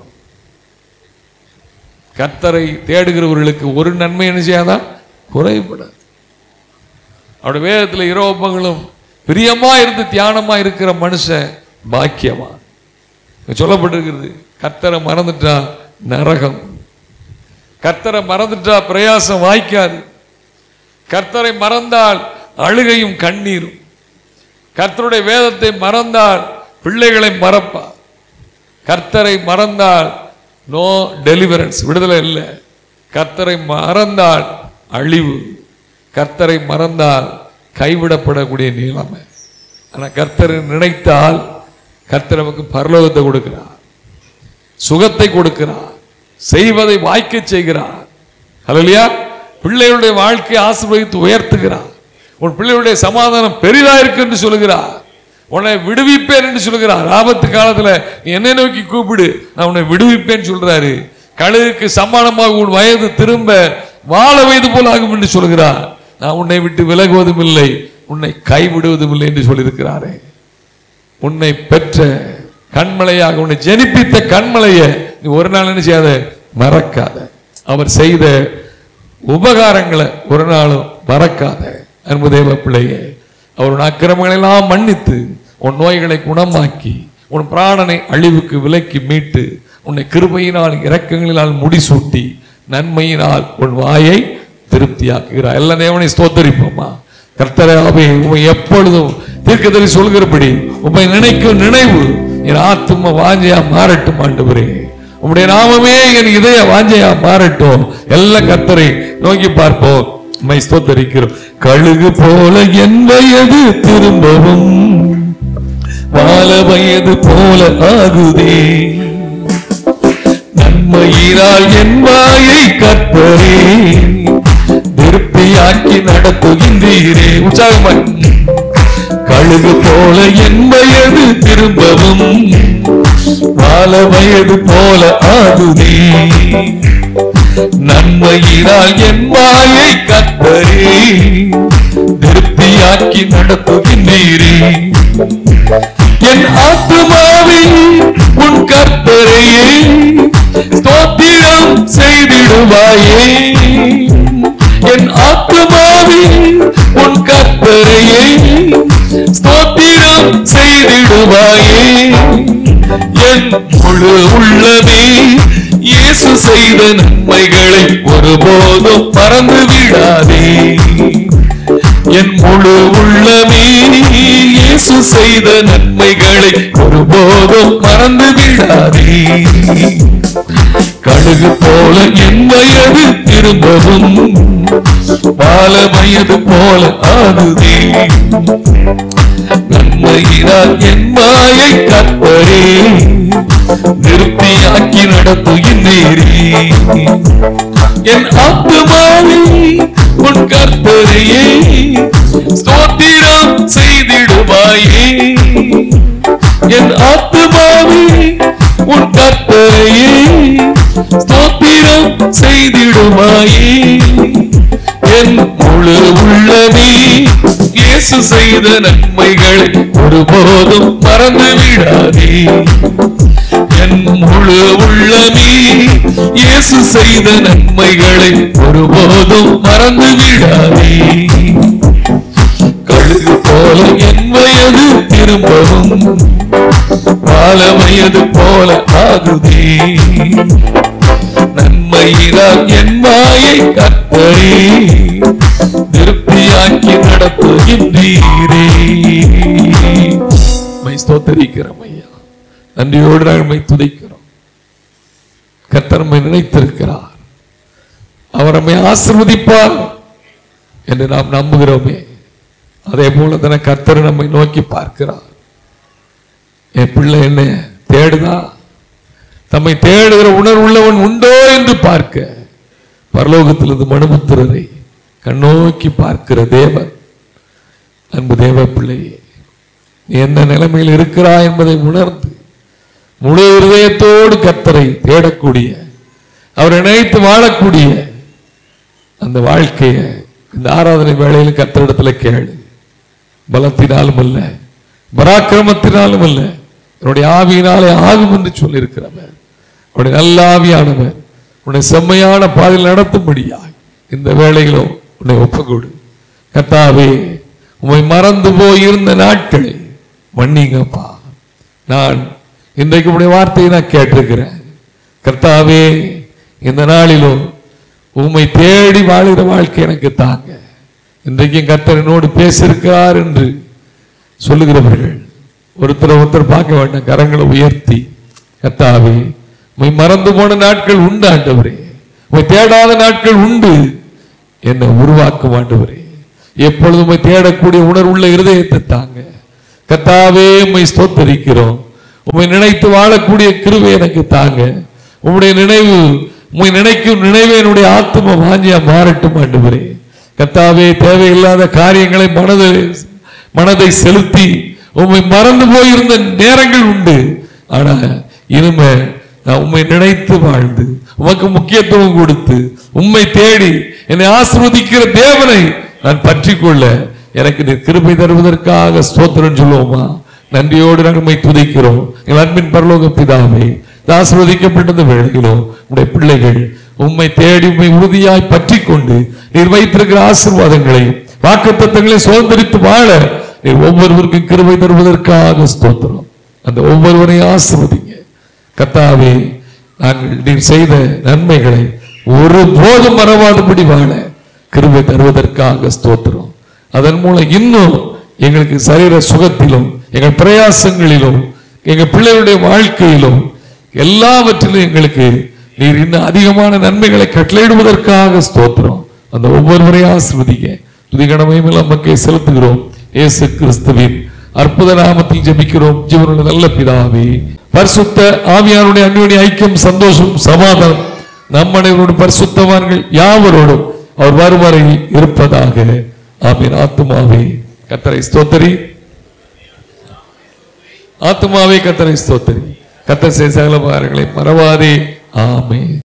கர்த்தரை தேடுகிறவர்களுக்கு ஒரு நன்மை என்ன செய்யாதான் குறைபடாது அவருடைய வேதத்தில் இரவப்பங்களும் பிரியமா இருந்து தியானமா இருக்கிற மனுஷன் பாக்கியவான் இங்க சொல்லப்பட்டிருக்கிறது கர்த்தரை மறந்துட்டா நரகம் கர்த்தரை மறந்துட்டா பிரயாசம் வாய்க்காது கர்த்தரை மறந்தால் அழுகையும் கண்ணீரும் கர்த்தருடைய வேதத்தை மறந்தால் பிள்ளைகளை மறப்பார் கர்த்தரை மறந்தால் நோ டெலிவரன்ஸ் விடுதலை இல்லை கர்த்தரை மறந்தால் அழிவு கர்த்தரை மறந்தால் கைவிடப்படக்கூடிய நிலைமை ஆனா கர்த்தரை நினைத்தால் கர்த்தர் நமக்கு பரலோகத்தை கொடுக்கிறார் சுகத்தை கொடுக்கிறார் செய்வதை வாய்க்க செய்கிறார் ஹalleluya பிள்ளைகளுடைய வாழ்க்கையை ஆசீர்வதித்து உயர்த்துகிறார் உன் பிள்ளைகளுடைய சமாதானம் பெரிதா இருக்கு என்று சொல்லுகிறார் உன்னை விடுவிப்பேன் என்று சொல்லுகிறார் ஆபத்து காலத்துல நீ என்னை நோக்கி கூப்பிடு நான் உன்னை விடுவிப்பேன் சொல்றாரு கழுகுக்கு சமானமாக உன் வயது திரும்ப வாழ வயது போல ஆகும் என்று சொல்கிறார் நான் உன்னை விட்டு விலகுவதும் இல்லை உன்னை கைவிடுவதும் இல்லை என்று சொல்லியிருக்கிறாரே உன்னை பெற்ற கண்மலையாக உன்னை ஜெனிப்பித்த கண்மலையை நீ ஒரு நாள் என்ன செய்யாத மறக்காத அவர் செய்த உபகாரங்களை ஒரு நாளும் மறக்காத அன்பு தேவ பிள்ளையே அவருடைய அக்கிரமங்களை எல்லாம் மன்னித்து உன் நோய்களை குணமாக்கி உன் பிராணனை அழிவுக்கு விலக்கி மீட்டு உன்னை கிருபையினால் இரக்கங்களினால் முடிசூட்டி நன்மையினால் உன் வாயை திருப்தியாக்குகிறார் எல்லா தேவனை ஸ்தோத்தரிப்போமா கர்த்தராவே உமை எப்பொழுதும் தீர்க்கதரி சொல்கிறபடி உம்மை நினைக்கும் நினைவு என் ஆத்தும வாஞ்சையா மாறட்டும் ஆண்டவரே உம்முடைய நாமமே என் இதய வாஞ்சையா மாறட்டும் எல்லா கர்த்தரை நோக்கி பார்ப்போம் உம்மை ஸ்தோத்தரிக்கிறோம் கழுகு போல என் வயது திரும்பவும் வாழ வயது போல ஆகுதே நன்மையினால் என் வாயை கற்பரே திருப்தியாக்கி நடத்துகின்றீரே உற்சாகமாய் கழுகு போல என் வயது திரும்பவும் பால வயது போல ஆகுதே நன்மையினால் என் வாயை கத்தரே திருப்தியாக்கி நடத்துகின்றீரே என் ஆத்துமாவே உன் கர்த்தரையே ஸ்தோத்திரம் செய்திடுவாயே என் ஆத்துமாவே உன் கர்த்தரையே ஸ்தோத்திரம் செய்திடுவாயே என் முழு உள்ளமே இயேசு செய்த நன்மைகளை ஒருபோதும் மறந்து விடாதே என் முழு உள்ளமே இயேசு செய்த நன்மைகளை ஒருபோதும் மறந்து விடாதே கழுகு போல என் வயது திரும்பவும் பால வயது போல ஆகுதே நன்மையினால் என் மாயை கற்பரே நிறுத்தியாக்கி நடத்துகின்றீரே என் ஆத்துமாவே உன் கர்த்தரையே ஸ்தோத்திரம் செய்திடுவாயே என் ஆத்துமாவே உன் கர்த்தரையே ஸ்தோத்திரம் செய்திடுவாயே என் முழு உள்ளமே இயேசு செய்த நன்மைகளை ஒருபோதும் மறந்து விடாதே என் முழு உள்ளமே இயேசு செய்த நன்மைகளை ஒருபோதும் மறந்து விடாதே கழுகு போல என் வயது திரும்பவும் பால வயது போல ஆகுதே நன்மையினால் என் வாயை கத்தரே திருப்தியாக்கி நடத்துகின்றீரே மை ஸ்தோத்தரிக்கிறோம் ஐயா நன்றியோடு நாங்கள் மை துதிக்கிறோம் கர்த்தர் நம்மை நினைத்திருக்கிறார் அவர் நம்மை ஆசிர்வதிப்பார் என்று நாம் நம்புகிறோமே அதே போல தானே கர்த்தர் நம்மை நோக்கி பார்க்கிறார் என் பிள்ளை என்ன தேடுதா தம்மை தேடுகிற உணர்வுள்ளவன் உண்டோ என்று பார்க்க பரலோகத்திலிருந்து மனுபுத்திரரை கண்ணோக்கி பார்க்கிற தேவன் அன்பு தேவ பிள்ளையே நீ என்ன நிலைமையில் இருக்கிறாய் என்பதை உணர்ந்து முழு இருதயத்தோடு கர்த்தரை தேடக்கூடிய அவர் நினைத்து வாழக்கூடிய அந்த வாழ்க்கையை இந்த ஆராதனை வேளையில் கர்த்தரிடத்துல கேளு பலத்தினாலும் அல்ல பராக்கிரமத்தினாலும் அல்ல என்னுடைய ஆவியினாலே ஆகும் என்று சொல்லியிருக்கிறவர் உன்னுடைய நல்ல ஆவியானவர் உன்னை செம்மையான பாதையில் நடத்தும்படியாய் இந்த வேளையிலும் உன்னை ஒப்புக்கொடு கர்த்தாவே உம்மை மறந்து போய் இருந்த நாட்களை மன்னிங்கப்பா நான் இன்றைக்கு உடைய வார்த்தையை நான் கேட்டிருக்கிறேன் கர்த்தாவே இந்த நாளிலும் உம்மை தேடி வாழுகிற வாழ்க்கை எனக்கு தாங்க இன்றைக்கும் கர்த்தர் என்னோடு பேசியிருக்கிறார் என்று சொல்லுகிறவர்கள் ஒருத்தர் ஒருத்தர் பார்க்க வேண்டாம் கரங்களை உயர்த்தி கர்த்தாவே உம்மை மறந்து போன நாட்கள் உண்டு ஆண்டவரே உம்மை தேடாத நாட்கள் உண்டு என்னை உருவாக்கும் ஆண்டவரே எப்பொழுதும் உம்மை தேடக்கூடிய உணர்வுள்ள இருதயத்தை தாங்க கர்த்தாவே உம்மை ஸ்தோத்தரிக்கிறோம் உம்மை நினைத்து வாழக்கூடிய கிருபை எனக்கு தாங்க உம்முடைய நினைவு உம்மை நினைக்கும் நினைவே என்னுடைய ஆத்ம வாஞ்சியா மாறட்டும் ஆண்டவரே கர்த்தாவே தேவையில்லாத காரியங்களை மனதை மனதை செலுத்தி உம்மை மறந்து போயிருந்த நேரங்கள் உண்டு ஆனா இனிமே நான் உம்மை நினைத்து வாழ்ந்து உமக்கு முக்கியத்துவம் கொடுத்து உம்மை தேடி என்னை ஆசிர்வதிக்கிற தேவனை நான் பற்றி கொள்ள எனக்கு நீ கிருபை தருவதற்காக ஸ்தோத்திரம் சொல்லுவோமா நன்றியோடு நாங்கள் உம்மை துதிக்கிறோம் எங்கள் அன்பின் பரலோக பிதாவே இந்த ஆசீர்வதிக்கப்பட்டது வேளையிலோ உடைய பிள்ளைகள் உம்மை தேடி உம்மை உறுதியாய் பற்றி கொண்டு நீர் வைத்திருக்கிற ஆசீர்வாதங்களை வாக்குத்தத்தங்களை சுதந்திரித்து வாழ நீர் ஒவ்வொருவருக்கும் கிருபை தருவதற்காக ஸ்தோத்திரம் அந்த ஒவ்வொருவரையும் ஆசீர்வதிங்க கர்த்தாவே நாங்கள் நீர் செய்த நன்மைகளை ஒருபோதும் மறவாதபடி வாழ கிருபை தருவதற்காக ஸ்தோத்திரம் அதன் மூலம் இன்னும் எங்களுக்கு சரீர சுகத்திலும் எங்கள் பிரயாசங்களிலும் எங்கள் பிள்ளைகளுடைய வாழ்க்கையிலும் எல்லாவற்றிலும் எங்களுக்கு நீர் இன்னும் அதிகமான நன்மைகளை கட்டளையிடுவதற்காக ஸ்தோத்திரம் அந்த ஒவ்வொருவரையும் ஆசிர்வதிங்க துதிகணமையும் எல்லாம் மக்கை செலுத்துகிறோம் இயேசு கிறிஸ்துவின் அற்புத நாமத்தில் ஜெபிக்கிறோம் ஜீவனுள்ள நல்ல பிதாவே பரிசுத்த ஆவியாருடைய அன்பியுடைய ஐக்கியம் சந்தோஷம் சமாதானம் நம் அனைவரோடு பரிசுத்தவான்கள் யாவரோடும் அவர் வருவரை இருப்பதாக ஆமீன் ஆத்துமாவே கத்தரை ஸ்தோத்தரி ஆத்துமாவே கத்தரை ஸ்தோத்தரி கத்தர் செய்த சகல உபகாரங்களை மறவாதே ஆமென்